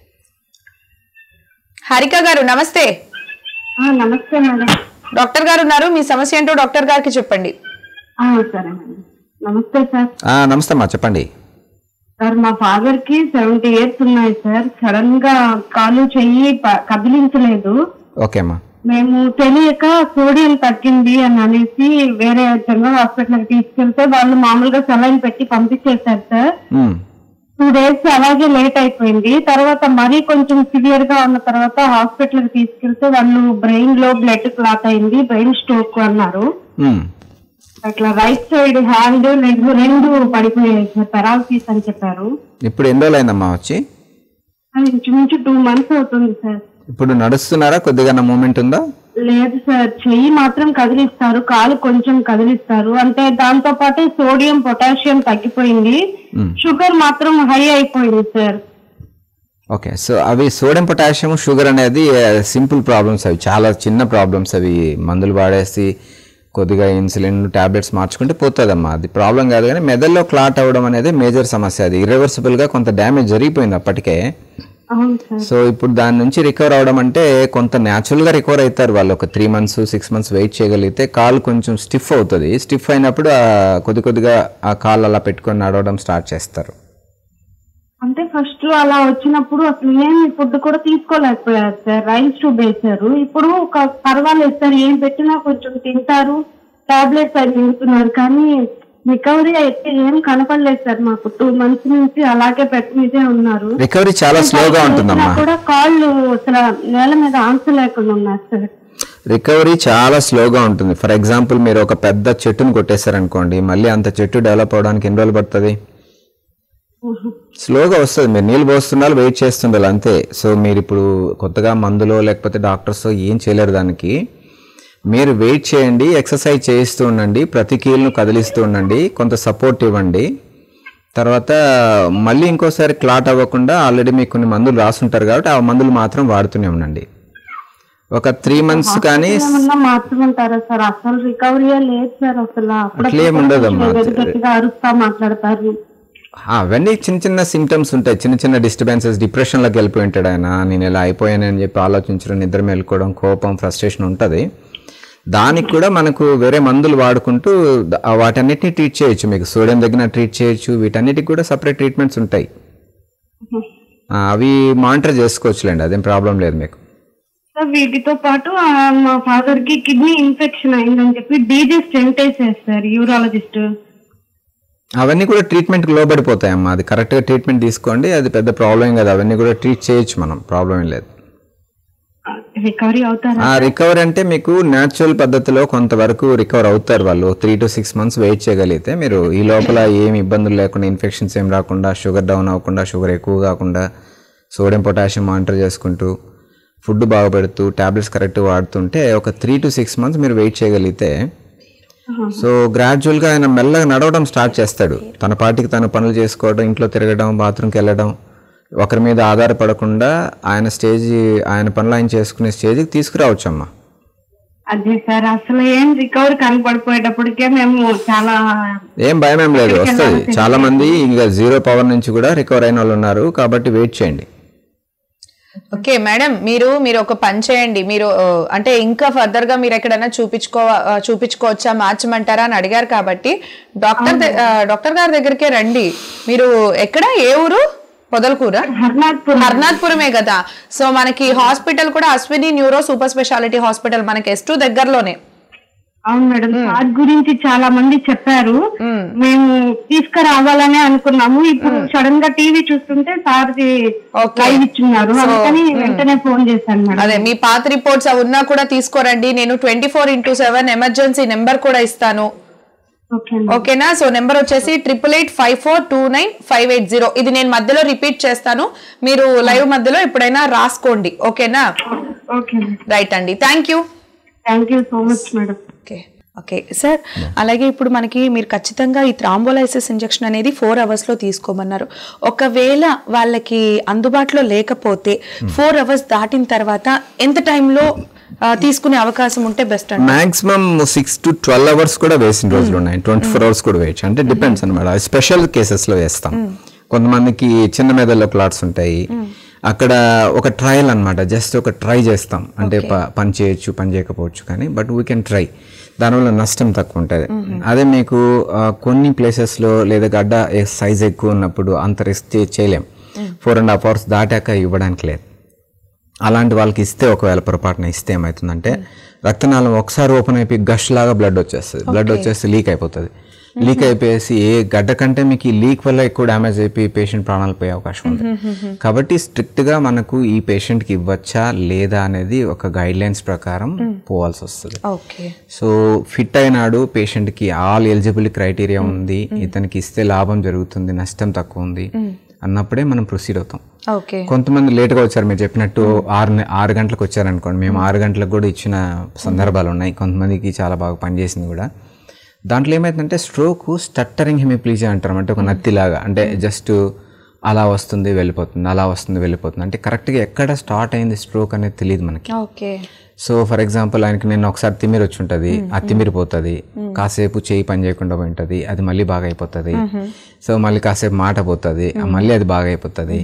హారిక గారు నమస్తే ఆ, నమస్తే మేడం డాక్టర్ గారు ఉన్నారు మీ సమస్య ఏంటో డాక్టర్ గారికి చెప్పండి ఆ, సరే మేడం నమస్తే సార్ ఆ, నమస్తే అమ్మా చెప్పండి సార్ మా ఫాదర్ కి సెవెంటీ ఇయర్స్ ఉన్నాయి సార్ సడన్ గా కాలు చెయ్యి ప- కదిలించలేదు ఓకే అమ్మా మేము తెలియక సోడియం తగ్గింది అని అనేసి వేరే జనరల్ హాస్పిటల్ తీసుకెళ్తే వాళ్ళు మామూలుగా సెలైన్ పెట్టి పంపించేశారు సార్ మ్మ్. టూ డేస్ అలాగే లేట్ అయిపోయింది తర్వాత మరీ కొంచెం సివియర్ గా ఉన్న తర్వాత హాస్పిటల్ కి తీసుకెళ్తే వాళ్ళు బ్రెయిన్ లో బ్లడ్ క్లాట్ అయింది బ్రెయిన్ స్ట్రోక్ అన్నారు మ్మ్. అట్లా రైట్ సైడ్ హ్యాండ్ లెగ్ రెండు పడిపోయాయి సార్ పెరాలసిస్ అని చెప్పారు ఇప్పుడు ఎన్ని రోజులు అయిందమ్మా వచ్చి అది ఇంచుమించు టూ మంత్స్ అవుతుంది సార్ ఇప్పుడు నడుస్తున్నారా కొద్దిగా మూమెంట్ ఉందా లేదు సార్ చెయ్యి మాత్రం కదిలిస్తారు కాలు కొంచెం కదిలిస్తారు అంటే దాంతో పాటే సోడియం పొటాషియం తగ్గిపోయింది షుగర్ మాత్రం హై అయిపోయింది సార్ ఓకే సో అవి సోడియం పొటాషియం షుగర్ అనేది సింపుల్ ప్రాబ్లమ్స్ అవి చాలా చిన్న ప్రాబ్లమ్స్ అవి మందులు వాడేసి కొద్దిగా ఇన్సులిన్ టాబ్లెట్స్ మార్చుకుంటే పోతుందమ్మా అది ప్రాబ్లం కాదు కానీ మెదడులో క్లాట్ అవ్వడం అనేది మేజర్ సమస్య అది ఇర్రివర్సిబుల్గా కొంత డ్యామేజ్ జరిగిపోయింది అప్పటికే అవును సార్ సో ఇప్పుడు దాని నుంచి రికవర్ అవడం అంటే కొంత న్యాచురల్గా రికవర్ అవుతారు వాళ్ళు ఒక three months six months wait చేయగలిగితే కాలు కొంచెం స్టిఫ్ అవుతుంది స్టిఫ్ అయినప్పుడు ఆ కొద్ది కొద్దిగా ఆ కాలు అలా పెట్టుకొని నడవడం స్టార్ట్ చేస్తారు అంటే ఫస్ట్ అలా వచ్చినప్పుడు అసలు ఏమి ఫుడ్ కూడా తీసుకోలేకపోయారు సార్ రైస్ ట్యూబ్ వేశారు ఇప్పుడు ఒక పర్వాలేదు సార్ ఏం పెట్టినా కొంచెం తింటారు టాబ్లెట్స్ అవి తింటున్నారు కానీ రికవరీ అయితే ఏం కనపడలేదు సార్ మాకు టూ మంత్స్ నుంచి అలాగే పెట్టి మీదే ఉన్నారు రికవరీ చాలా స్లోగా ఉంటుందమ్మా కూడా కాళ్ళు అసలు నేల మీద ఆన్సర్ లేకుండా ఉన్నారు సార్ రికవరీ చాలా స్లోగా ఉంటుంది ఫర్ ఎగ్జాంపుల్ మీరు ఒక పెద్ద చెట్టును కొట్టేశారనుకోండి మళ్ళీ అంత చెట్టు డెవలప్ అవడానికి ఎన్ని రోజులు పడుతుంది స్లోగా వస్తుంది మీరు నీళ్ళు పోస్తుండాలి వెయిట్ చేస్తుండాలి అంతే సో మీరు ఇప్పుడు కొత్తగా మందులో లేకపోతే డాక్టర్స్ ఏం చేయలేరు దానికి మీరు వెయిట్ చేయండి ఎక్సర్సైజ్ చేయిస్తూ ఉండండి ప్రతి కీలును కదిలిస్తూ ఉండండి కొంత సపోర్ట్ ఇవ్వండి తర్వాత మళ్ళీ ఇంకోసారి క్లాట్ అవ్వకుండా ఆల్రెడీ మీకు కొన్ని మందులు రాసుంటారు కాబట్టి ఆ మందులు మాత్రం వాడుతూనే ఉండండి ఒక త్రీ మంత్స్ కానీ ఏమన్నా మార్చమంటారా సార్ అసలు రికవరీ లేదు సార్ అసలు అప్పుడప్పుడు అట్లేం ఉండదమ్మా. గట్టి గట్టిగా అరుస్తా మాట్లాడతారు ఆ, అవన్నీ చిన్న చిన్న సిమ్టమ్స్ ఉంటాయి చిన్న చిన్న డిస్టర్బెన్సెస్ డిప్రెషన్లోకి వెళ్ళిపోయి ఉంటాడు ఆయన నేను ఇలా అయిపోయానని చెప్పి ఆలోచించడం నిద్ర మేలుకోవడం కోపం ఫ్రస్ట్రేషన్ ఉంటుంది దానికి కూడా మనకు వేరే మందులు వాడుకుంటూ ద- ఆ వాటన్నిటిని ట్రీట్ చేయొచ్చు మీకు సోడియం దగ్గర ట్రీట్ చేయొచ్చు వీటన్నిటికి కూడా సపరేట్ ట్రీట్మెంట్స్ ఉంటాయి ఆ, అవి మానిటర్ చేసుకోవచ్చులేండి అదేం ప్రాబ్లం లేదు మీకు సార్ వీటితో పాటు ఆ, మా ఫాదర్ కి కిడ్నీ ఇన్ఫెక్షన్ అయిందని చెప్పి డీజే స్టెంట్ వేసేస్తారు యూరాలజిస్ట్ అవన్నీ కూడా ట్రీట్మెంట్కి లోబడిపోతాయమ్మా అది కరెక్ట్గా ట్రీట్మెంట్ తీసుకోండి అది పెద్ద ప్రాబ్లం ఏం కాదు అవన్నీ కూడా ట్రీట్ చేయొచ్చు మనం ప్రాబ్లం ఏం లేదు రికవరీ అవుతారా ఆ రికవర్ అంటే మీకు న్యాచురల్ పద్ధతిలో కొంతవరకు రికవర్ అవుతారు వాళ్ళు three to six months wait చేయగలిగితే మీరు ఈ లోపల ఏమి ఇబ్బందులు లేకుండా ఇన్ఫెక్షన్స్ ఏం రాకుండా షుగర్ డౌన్ అవ్వకుండా షుగర్ ఎక్కువ కాకుండా సోడియం పొటాషియం మానిటర్ చేసుకుంటూ ఫుడ్ బాగా పెడుతూ టాబ్లెట్స్ కరెక్ట్ వాడుతుంటే ఒక త్రీ టు సిక్స్ మంత్స్ మీరు వెయిట్ చేయగలిగితే సో గ్రాడ్యువల్గా ఆయన మెల్లగా నడవడం స్టార్ట్ చేస్తాడు తన పాటికి తను పనులు చేసుకోవడం ఇంట్లో తిరగడం బాత్రూమ్కి వెళ్ళడం ఒకరి మీద ఆధారపడకుండా ఆయన స్టేజ్ ఆయన పనులు ఆయన చేసుకునే స్టేజ్కి తీసుకురావచ్చు అమ్మా అదే సార్ అసలు ఏం రికవరీ కనపడిపోయేటప్పటికే మేము చాలా ఏం భయం ఏం లేదు వస్తుంది చాలా మంది ఇంకా జీరో పవర్ నుంచి కూడా రికవర్ అయిన వాళ్ళు ఉన్నారు కాబట్టి వెయిట్ చేయండి ఓకే మేడం మీరు మీరు ఒక పని చేయండి మీరు ఆ, అంటే ఇంకా ఫర్దర్ గా మీరు ఎక్కడైనా చూపించుకో ఆ, చూపించుకోవచ్చా మార్చమంటారా అని అడిగారు కాబట్టి డాక్టర్ ద- ఆ, డాక్టర్ గారి దగ్గరికే రండి మీరు ఎక్కడ ఏ ఊరు పొదలకూర హర్నాథ్పూర్ హర్నాథ్పురమే కదా సో మనకి హాస్పిటల్ కూడా Ashwini neuro super speciality hospital మనకి ఎస్ టూ దగ్గరలోనే అవును మేడం సార్ గురించి చాలా మంది చెప్పారు మేము తీసుకురావాలనే అనుకున్నాము ఇప్పుడు సడన్ గా టీవీ చూస్తుంటే సార్ Okay. లైవ్ ఇచ్చున్నారు అందుకని వెంటనే ఫోన్ చేశాను మేడం అదే మీ పాత రిపోర్ట్స్ అవి ఉన్నా కూడా తీసుకోరండి నేను twenty four into seven emergency number కూడా ఇస్తాను ఓకే ఓకేనా సో నెంబర్ వచ్చేసి triple eight five four two nine five eight zero ఇది నేను మధ్యలో రిపీట్ చేస్తాను మీరు లైవ్ మధ్యలో ఎప్పుడైనా రాసుకోండి ఓకేనా ఓకే రైట్ అండి thank you thank you so much madam okay okay sir అలాగే ఇప్పుడు మనకి మీరు ఖచ్చితంగా ఈ థ్రాంబోలైసిస్ ఇంజెక్షన్ అనేది ఫోర్ అవర్స్లో తీసుకోమన్నారు ఒకవేళ వాళ్ళకి అందుబాటులో లేకపోతే ఫోర్ అవర్స్ దాటిన తర్వాత ఎంత టైంలో తీసుకునే అవకాశం ఉంటే బెస్ట్ అండి maximum six to twelve hours కూడా వేసిన రోజులు ఉన్నాయి ట్వంటీ ఫోర్ అవర్స్ కూడా వేయచ్చు అంటే డిపెండ్స్ అనమాట స్పెషల్ కేసెస్లో వేస్తాం కొంతమందికి చిన్న మెదడులో క్లాట్స్ ఉంటాయి అక్కడ ఒక ట్రయల్ అన్నమాట జస్ట్ ఒక ట్రై చేస్తాం అంటే ప- పని చేయొచ్చు పని చేయకపోవచ్చు కానీ బట్ వీ కెన్ ట్రై దానివల్ల నష్టం తక్కువ ఉంటుంది అదే మీకు ఆ, కొన్ని ప్లేసెస్లో లేదా గడ్డ సైజ్ ఎక్కువ ఉన్నప్పుడు అంత రిస్క్ చేయలేం ఫోర్ అండ్ హాఫ్ అవర్స్ దాటాక ఇవ్వడానికి లేదు అలాంటి వాళ్ళకి ఇస్తే ఒకవేళ పొరపాటున ఇస్తే ఏమవుతుందంటే రక్తనాళం ఒకసారి ఓపెన్ అయిపోయి గష్ లాగా బ్లడ్ వచ్చేస్తుంది బ్లడ్ వచ్చేసి లీక్ అయిపోతుంది లీక్ అయిపోయేసి ఏ గడ్డ కంటే మీకు ఈ లీక్ వల్ల ఎక్కువ డ్యామేజ్ అయిపోయి పేషెంట్ ప్రాణాలు పోయే అవకాశం ఉంది కాబట్టి స్ట్రిక్ట్గా మనకు ఈ పేషెంట్కి ఇవ్వచ్చా లేదా అనేది ఒక గైడ్ లైన్స్ ప్రకారం పోవాల్సి వస్తుంది ఓకే సో ఫిట్ అయినాడు పేషెంట్కి ఆల్ ఎలిజిబుల్ క్రైటీరియా ఉంది ఇతనికి ఇస్తే లాభం జరుగుతుంది నష్టం తక్కువ ఉంది అన్నప్పుడే మనం ప్రొసీడ్ అవుతాం ఓకే కొంతమంది లేట్గా వచ్చారు మీరు చెప్పినట్టు ఆరు నె- ఆరు గంటలకు వచ్చారనుకోండి మేము ఆరు గంటలకు కూడా ఇచ్చిన సందర్భాలు ఉన్నాయి కొంతమందికి చాలా బాగా పనిచేసింది కూడా దాంట్లో ఏమైందంటే స్ట్రోక్ స్టట్టరింగ్ హెమిప్లీజియా అంటారు అంటే ఒక నత్తిలాగా అంటే జస్ట్ అలా వస్తుంది వెళ్ళిపోతుంది అలా వస్తుంది వెళ్ళిపోతుంది అంటే కరెక్ట్గా ఎక్కడ స్టార్ట్ అయింది స్ట్రోక్ అనేది తెలియదు మనకి ఓకే సో ఫర్ ఎగ్జాంపుల్ ఆయనకి నేను ఒకసారి తిమ్మిరి వచ్చి ఉంటుంది ఆ తిమ్మిరి పోతుంది కాసేపు చేయి పని చేయకుండా ఉంటుంది అది మళ్ళీ బాగా అయిపోతుంది సో మళ్ళీ కాసేపు మాట పోతుంది మళ్ళీ అది బాగా అయిపోతుంది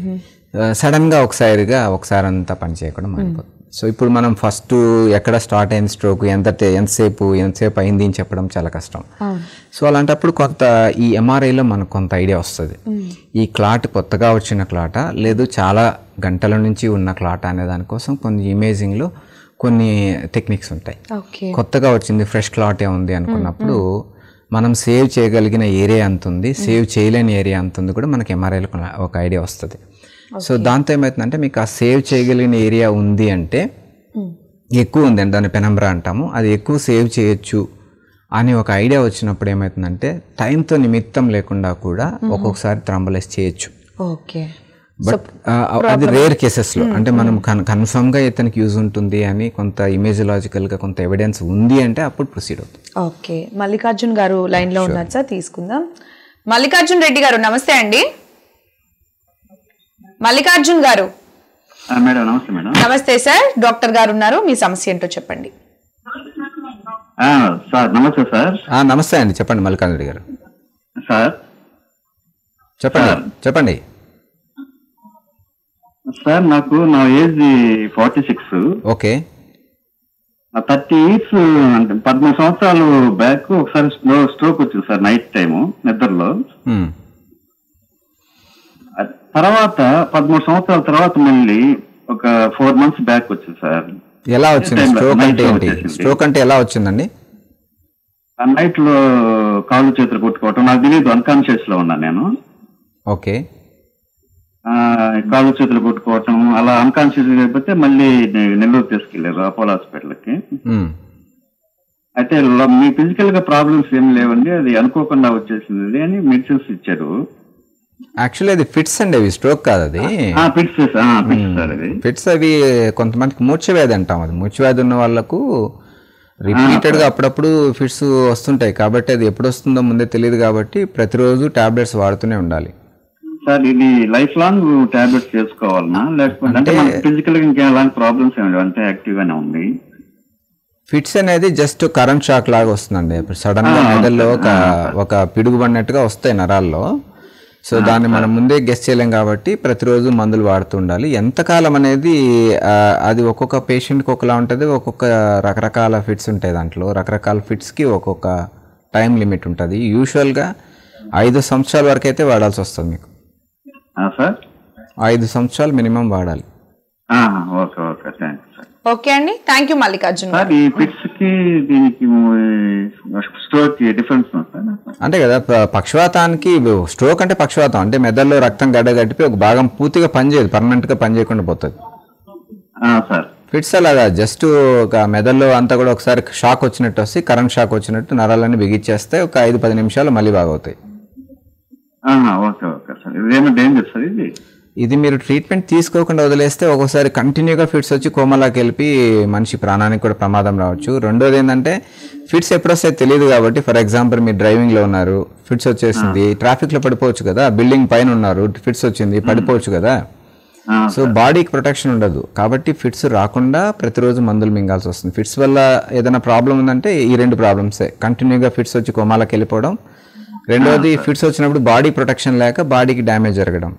సడన్ గా ఒకసారిగా ఒకసారి అంతా పని చేయకుండా మారిపోతుంది సో ఇప్పుడు మనం ఫస్ట్ ఎక్కడ స్టార్ట్ అయింది స్ట్రోక్ ఎంత టే- ఎంతసేపు ఎంతసేపు అయింది అని చెప్పడం చాలా కష్టం సో అలాంటప్పుడు కొంత ఈ ఎంఆర్ఐలో మనకు కొంత ఐడియా వస్తుంది ఈ క్లాట్ కొత్తగా వచ్చిన క్లాట లేదు చాలా గంటల నుంచి ఉన్న క్లాట అనే దానికోసం కొన్ని ఇమేజింగ్లో కొన్ని టెక్నిక్స్ ఉంటాయి ఓకే కొత్తగా వచ్చింది ఫ్రెష్ క్లాటే ఉంది అనుకున్నప్పుడు మనం సేవ్ చేయగలిగిన ఏరియా ఎంత ఉంది సేవ్ చేయలేని ఏరియా ఎంత ఉంది కూడా మనకి ఎంఆర్ఐలో ఒక ఐడియా వస్తుంది సో దాంతో ఏమవుతుందంటే మీకు ఆ సేవ్ చేయగలిగిన ఏరియా ఉంది అంటే ఎక్కువ ఉంది దాన్ని పెనంబ్రా అంటాము అది ఎక్కువ సేవ్ చేయొచ్చు అని ఒక ఐడియా వచ్చినప్పుడు ఏమవుతుందంటే టైంతో నిమిత్తం లేకుండా కూడా ఒక్కొక్కసారి థ్రంబలైజ్ చేయొచ్చు ఓకే బట్ అది రేర్ కేసెస్లో అంటే మనం కన్ కన్ఫర్మ్గా ఇతనికి యూజ్ ఉంటుంది అని కొంత ఇమేజలాజికల్గా కొంత ఎవిడెన్స్ ఉంది అంటే అప్పుడు ప్రొసీడ్ అవుతుంది ఓకే మల్లికార్జున్ గారు లైన్ లో ఉన్నారు సార్ తీసుకుందాం మల్లికార్జున్ రెడ్డి గారు నమస్తే అండి మల్లికార్జున్ గారు ఆ, మేడం నమస్తే మేడం నమస్తే సార్ డాక్టర్ గారు ఉన్నారు మీ సమస్య ఏంటో చెప్పండి ఆ, సార్ నమస్తే సార్ ఆ, నమస్తే అండి చెప్పండి మల్లికార్జున రెడ్డి గారు సార్ చెప్పండి చెప్పండి సార్ నాకు నా age forty six okay thirty years అంటే పదమూడు సంవత్సరాలు బ్యాక్ ఒకసారి స్లో స్ట్రోక్ వచ్చింది సార్ నైట్ టైము నిద్రలో మ్మ్. ఆ తర్వాత పదమూడు సంవత్సరాల తర్వాత మళ్ళీ ఒక ఫోర్ మంత్స్ బ్యాక్ వచ్చింది సార్ ఎలా వచ్చింది Time లో స్ట్రోక్ night అంటే లో ఏంటి వచ్చేసింది. స్ట్రోక్ అంటే ఎలా వచ్చిందండి ఆ నైట్ లో కాళ్ళు చేతులు కొట్టుకోవటం నాకు తెలియదు అన్కాన్షియస్ లో ఉన్నాను నేను ఓకే ఆ, కాళ్ళు చేతులు కొట్టుకోవటం అలా అన్కాన్షియస్ అయిపోతే మళ్ళీ నె- నెల్లూరు తీసుకెళ్లారు అపోలో హాస్పిటల్ కి మ్మ్. అయితే లో- మీ ఫిజికల్ గా ప్రాబ్లమ్స్ ఏం లేవండి అది అనుకోకుండా వచ్చేసింది అని మెడిసిన్స్ ఇచ్చారు యాక్చువల్లీ అది ఫిట్స్ అండి అవి స్ట్రోక్ కాదు అది ఆ పిట్స్ పిట్స్ సార్ అది ఫిట్స్ అవి కొంతమందికి మూర్ఛవ్యాధి అంటాం అది మూర్ఛవ్యాధి ఉన్న వాళ్ళకు రిపీటెడ్గా అప్పుడప్పుడు ఫిట్స్ వస్తుంటాయి కాబట్టి అది ఎప్పుడు వస్తుందో ముందే తెలియదు కాబట్టి ప్రతిరోజు టాబ్లెట్స్ వాడుతూనే ఉండాలి సార్ ఇది లైఫ్ లాంగ్ టాబ్లెట్స్ చేసుకోవాలనా లేకపోతే అంటే మనకి ఫిజికల్ గా ఇంకా ఎలాంటి ప్రాబ్లమ్స్ ఏమి లేవు అంటే యాక్టివ్ గానే ఉంది ఫిట్స్ అనేది జస్ట్ కరెంట్ షాక్ లాగా వస్తుందండి ఇప్పుడు సడన్ గా మెదడులో ఒక ఒక పిడుగు పడినట్టుగా వస్తాయి నరాల్లో సో దాన్ని మనం ముందే గెస్ చేయలేం కాబట్టి ప్రతిరోజు మందులు వాడుతూ ఉండాలి ఎంతకాలం అనేది ఆ, అది ఒక్కొక్క పేషెంట్కి ఒకలా ఉంటుంది ఒక్కొక్క రకరకాల ఫిట్స్ ఉంటాయి దాంట్లో రకరకాల ఫిట్స్కి ఒక్కొక్క టైం లిమిట్ ఉంటుంది యూజువల్గా ఐదు సంవత్సరాల వరకు అయితే వాడాల్సి వస్తుంది మీకు ఆ, సార్ ఐదు సంవత్సరాలు మినిమం వాడాలి ఆ, okay okay thank you sir okay అండి థ్యాంక్ యూ మల్లికార్జున్ గారు సార్ ఈ పిట్స్ కి దీనికి స్ట్రోక్ కి డిఫరెన్స్ ఉంది సార్ అంతే కదా ప- పక్షవాతానికి స్ట్రోక్ అంటే పక్షవాతం అంటే మెదడులో రక్తం గడ్డ గట్టిపి ఒక భాగం పూర్తిగా పనిచేయదు పర్మనెంట్గా పనిచేయకుండా పోతుంది ఆ, సార్ ఫిట్స్ అలాగా జస్ట్ ఒక మెదడులో అంతా కూడా ఒకసారి షాక్ వచ్చినట్టు వస్తే కరెంట్ షాక్ వచ్చినట్టు నరాలన్నీ బిగించేస్తే ఒక ఐదు పది నిమిషాలు మళ్ళీ బాగవుతాయి ఆహా, ఓకే ఓకే సార్ ఇదేమో డేంజర్ సార్ ఇది ఇది మీరు ట్రీట్మెంట్ తీసుకోకుండా వదిలేస్తే ఒక్కోసారి కంటిన్యూగా ఫిట్స్ వచ్చి కోమలాకి వెళ్ళి మనిషి ప్రాణానికి కూడా ప్రమాదం రావచ్చు రెండోది ఏంటంటే ఫిట్స్ ఎప్పుడు వస్తాయో తెలియదు కాబట్టి ఫర్ ఎగ్జాంపుల్ మీరు డ్రైవింగ్లో ఉన్నారు ఫిట్స్ వచ్చేసింది ట్రాఫిక్లో పడిపోవచ్చు కదా బిల్డింగ్ పైన ఉన్నారు ఫిట్స్ వచ్చింది పడిపోవచ్చు కదా ఆ, సో బాడీకి ప్రొటెక్షన్ ఉండదు కాబట్టి ఫిట్స్ రాకుండా ప్రతిరోజు మందులు మింగాల్సి వస్తుంది ఫిట్స్ వల్ల ఏదైనా ప్రాబ్లం ఉందంటే ఈ రెండు ప్రాబ్లమ్సే కంటిన్యూగా ఫిట్స్ వచ్చి కోమాలకు వెళ్ళిపోవడం రెండోది ఫిట్స్ వచ్చినప్పుడు బాడీ ప్రొటెక్షన్ లేక బాడీకి డ్యామేజ్ జరగడం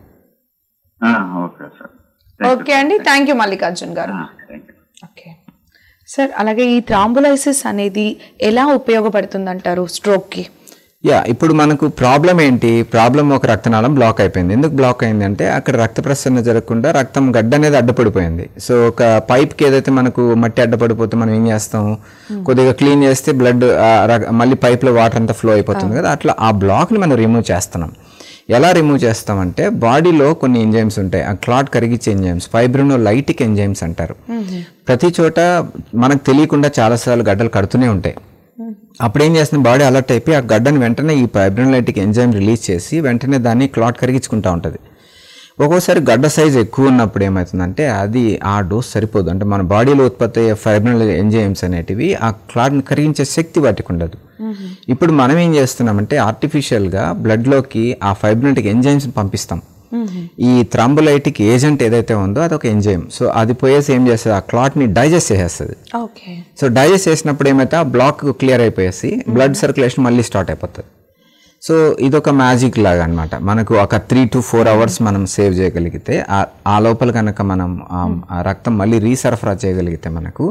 ఆ, ఓకే సార్ ఓకే అండి థ్యాంక్ యూ మల్లికార్జున్ గారు థ్యాంక్ యూ ఓకే సార్ అలాగే ఈ థ్రాంబులైసిస్ అనేది ఎలా ఉపయోగపడుతుంది అంటారు స్ట్రోక్కి యా ఇప్పుడు మనకు ప్రాబ్లం ఏంటి ప్రాబ్లం ఒక రక్తనాళం బ్లాక్ అయిపోయింది ఎందుకు బ్లాక్ అయింది అంటే అక్కడ రక్త ప్రసరణ జరగకుండా రక్తం గడ్డ అనేది అడ్డపడిపోయింది సో ఒక పైప్కి ఏదైతే మనకు మట్టి అడ్డపడిపోతే మనం ఏం చేస్తాం కొద్దిగా క్లీన్ చేస్తే బ్లడ్ మళ్ళీ పైప్లో వాటర్ అంతా ఫ్లో అయిపోతుంది కదా అట్లా ఆ బ్లాక్ని మనం రిమూవ్ చేస్తున్నాం ఎలా రిమూవ్ చేస్తామంటే బాడీలో కొన్ని ఎంజైమ్స్ ఉంటాయి ఆ క్లాట్ కరిగించే ఎంజైమ్స్ ఫైబ్రినో లైటిక్ ఎంజైమ్స్ అంటారు ప్రతి చోట మనకు తెలియకుండా చాలాసార్లు గడ్డలు కడుతూనే ఉంటాయి అప్పుడు ఏం చేస్తుంది బాడీ అలర్ట్ అయిపోయి ఆ గడ్డని వెంటనే ఈ ఫైబ్రినోలైటిక్ ఎంజైమ్ రిలీజ్ చేసి వెంటనే దాన్ని క్లాట్ కరిగించుకుంటూ ఉంటుంది ఒక్కోసారి గడ్డ సైజ్ ఎక్కువ ఉన్నప్పుడు ఏమవుతుందంటే అది ఆ డోస్ సరిపోదు అంటే మన బాడీలో ఉత్పత్తి అయ్యే ఫైబ్రినల్ ఎంజైమ్స్ అనేటివి ఆ క్లాట్ని కరిగించే శక్తి వాటికి ఉండదు ఇప్పుడు మనం ఏం చేస్తున్నామంటే ఆర్టిఫిషియల్గా బ్లడ్లోకి ఆ ఫైబ్రినటిక్ ఎంజైమ్స్ పంపిస్తాం ఈ థ్రాంబోలైటిక్ ఏజెంట్ ఏదైతే ఉందో అది ఒక ఎంజైమ్ సో అది పోయేసి ఏం చేస్తుంది ఆ క్లాట్ని డైజెస్ట్ చేసేస్తుంది ఓకే సో డైజెస్ట్ చేసినప్పుడు ఏమైతే ఆ బ్లాక్ క్లియర్ అయిపోయేసి బ్లడ్ సర్క్యులేషన్ మళ్ళీ స్టార్ట్ అయిపోతుంది సో ఇదొక మ్యాజిక్ లాగా అనమాట మనకు ఒక త్రీ టు ఫోర్ అవర్స్ మనం సేవ్ చేయగలిగితే ఆ- ఆ లోపల కనుక మనం ఆ- ఆ రక్తం మళ్ళీ రీసరఫరా చేయగలిగితే మనకు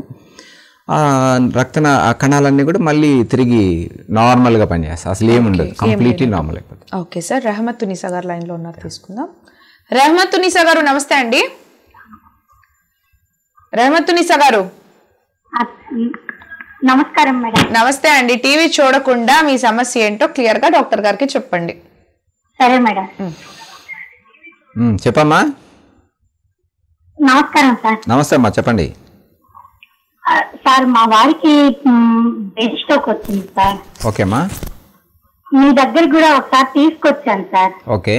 ఆ రక్త ఆ కణాలన్నీ కూడా మళ్ళీ తిరిగి నార్మల్గా పనిచేస్తాయి అసలు ఏముండదు కంప్లీట్లీ నార్మల్ అయిపోతుంది ఓకే సార్ రెహమత్ నిసా గారు లైన్లో ఉన్నారు తీసుకుందాం రెహమత్ నిసా గారు నమస్తే అండి రెహమత్ నిసా గారు నమస్కారం మేడం నమస్తే అండి టీవీ చూడకుండా మీ సమస్య ఏంటో క్లియర్ గా డాక్టర్ గారికి చెప్పండి సరే మేడం ఉమ్, చెప్పమ్మా నమస్కారం సార్ నమస్తే అమ్మా చెప్పండి ఆ, సార్ మా వారికి బ్రెయిన్ స్ట్రోక్ వచ్చింది సార్ ఓకేమ్మా మీ దగ్గర కూడా ఒకసారి తీసుకొచ్చాను సార్ ఓకే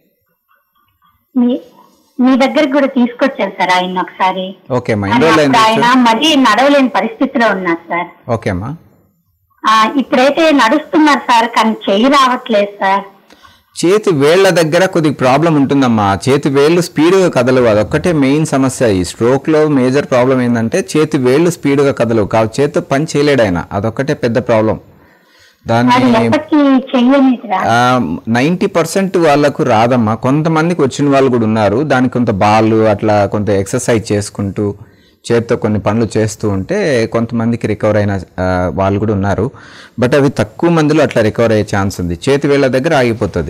మీ మీ దగ్గర కూడా తీసుకొచ్చాను సార్ ఆయన ఒకసారి ఓకేమ్మా కానీ ఎన్ని రోజులు అప్పుడు అయింది ఆయన మళ్ళీ నడవలేని పరిస్థితిలో ఉన్నారు సార్ ఓకేమ్మా ఆ, ఇప్పుడైతే నడుస్తున్నారు సార్ కానీ చెయ్యి రావట్లేదు సార్ చేతి వేళ్ల దగ్గర కొద్దిగా ప్రాబ్లం ఉంటుందమ్మా చేతి వేళ్ళు స్పీడ్గా కదలవు అదొక్కటే మెయిన్ సమస్య ఈ స్ట్రోక్లో మేజర్ ప్రాబ్లం ఏంటంటే చేతి వేళ్ళు స్పీడ్గా కదలవు కా చేతితో పని చేయలేడు ఆయన అదొక్కటే పెద్ద ప్రాబ్లం అది దాన్ని ఎప్పటికీ చెయ్యలేదు రా నైంటీ పర్సెంట్ వాళ్ళకు రాదమ్మా కొంతమందికి వచ్చిన వాళ్ళు కూడా ఉన్నారు దానికి కొంత బాల్ అట్లా కొంత ఎక్సర్సైజ్ చేసుకుంటూ చేతితో కొన్ని పనులు చేస్తూ ఉంటే కొంతమందికి రికవర్ అయిన ఆ, వాళ్ళు కూడా ఉన్నారు బట్ అవి తక్కువ మందిలో అట్లా రికవర్ అయ్యే ఛాన్స్ ఉంది చేతి వేళ్ళ దగ్గర ఆగిపోతుంది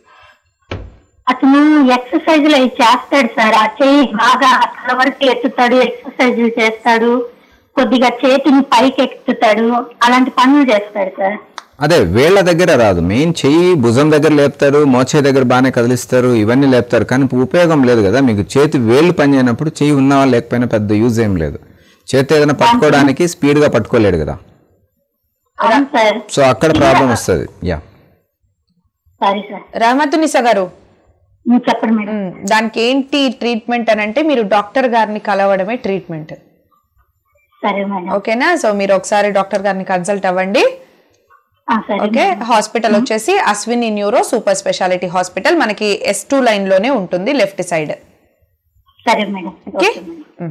అతను ఎక్సర్సైజ్ అవి చేస్తాడు సార్ ఆ చెయ్యి బాగా తల వరకు ఎత్తుతాడు ఎక్సర్సైజ్ చేస్తాడు కొద్దిగా చేతిని పైకి ఎత్తుతాడు అలాంటి పనులు చేస్తాడు సార్ అదే వేళ్ళ దగ్గర రాదు మెయిన్ చెయ్యి భుజం దగ్గర లేపుతారు మోచే దగ్గర బాగానే కదిలిస్తారు ఇవన్నీ లేపుతారు కానీ ఉపయోగం లేదు కదా మీకు చేతి వేళ్ళు పని చేయనప్పుడు చెయ్యి ఉన్నా లేకపోయినా పెద్ద యూజ్ ఏం లేదు చేతి ఏదైనా పట్టుకోవడానికి స్పీడ్గా పట్టుకోలేడు కదా అవును సార్ సో అక్కడ ప్రాబ్లం వస్తుంది యా సరే సార్ రహమతునిసా గారు మీరు చెప్పండి మేడం ఉమ్, దానికి ఏంటి ట్రీట్మెంట్ అని అంటే మీరు డాక్టర్ గారిని కలవడమే ట్రీట్మెంట్ సరే మేడం ఓకేనా సో మీరు ఒకసారి డాక్టర్ గారిని కన్సల్ట్ అవ్వండి ఆ, సరే ఓకే హాస్పిటల్ వచ్చేసి Ashwini neuro super speciality hospital మనకి ఎస్ టూ లైన్ లోనే ఉంటుంది లెఫ్ట్ సైడ్ సరే madam okay okay madam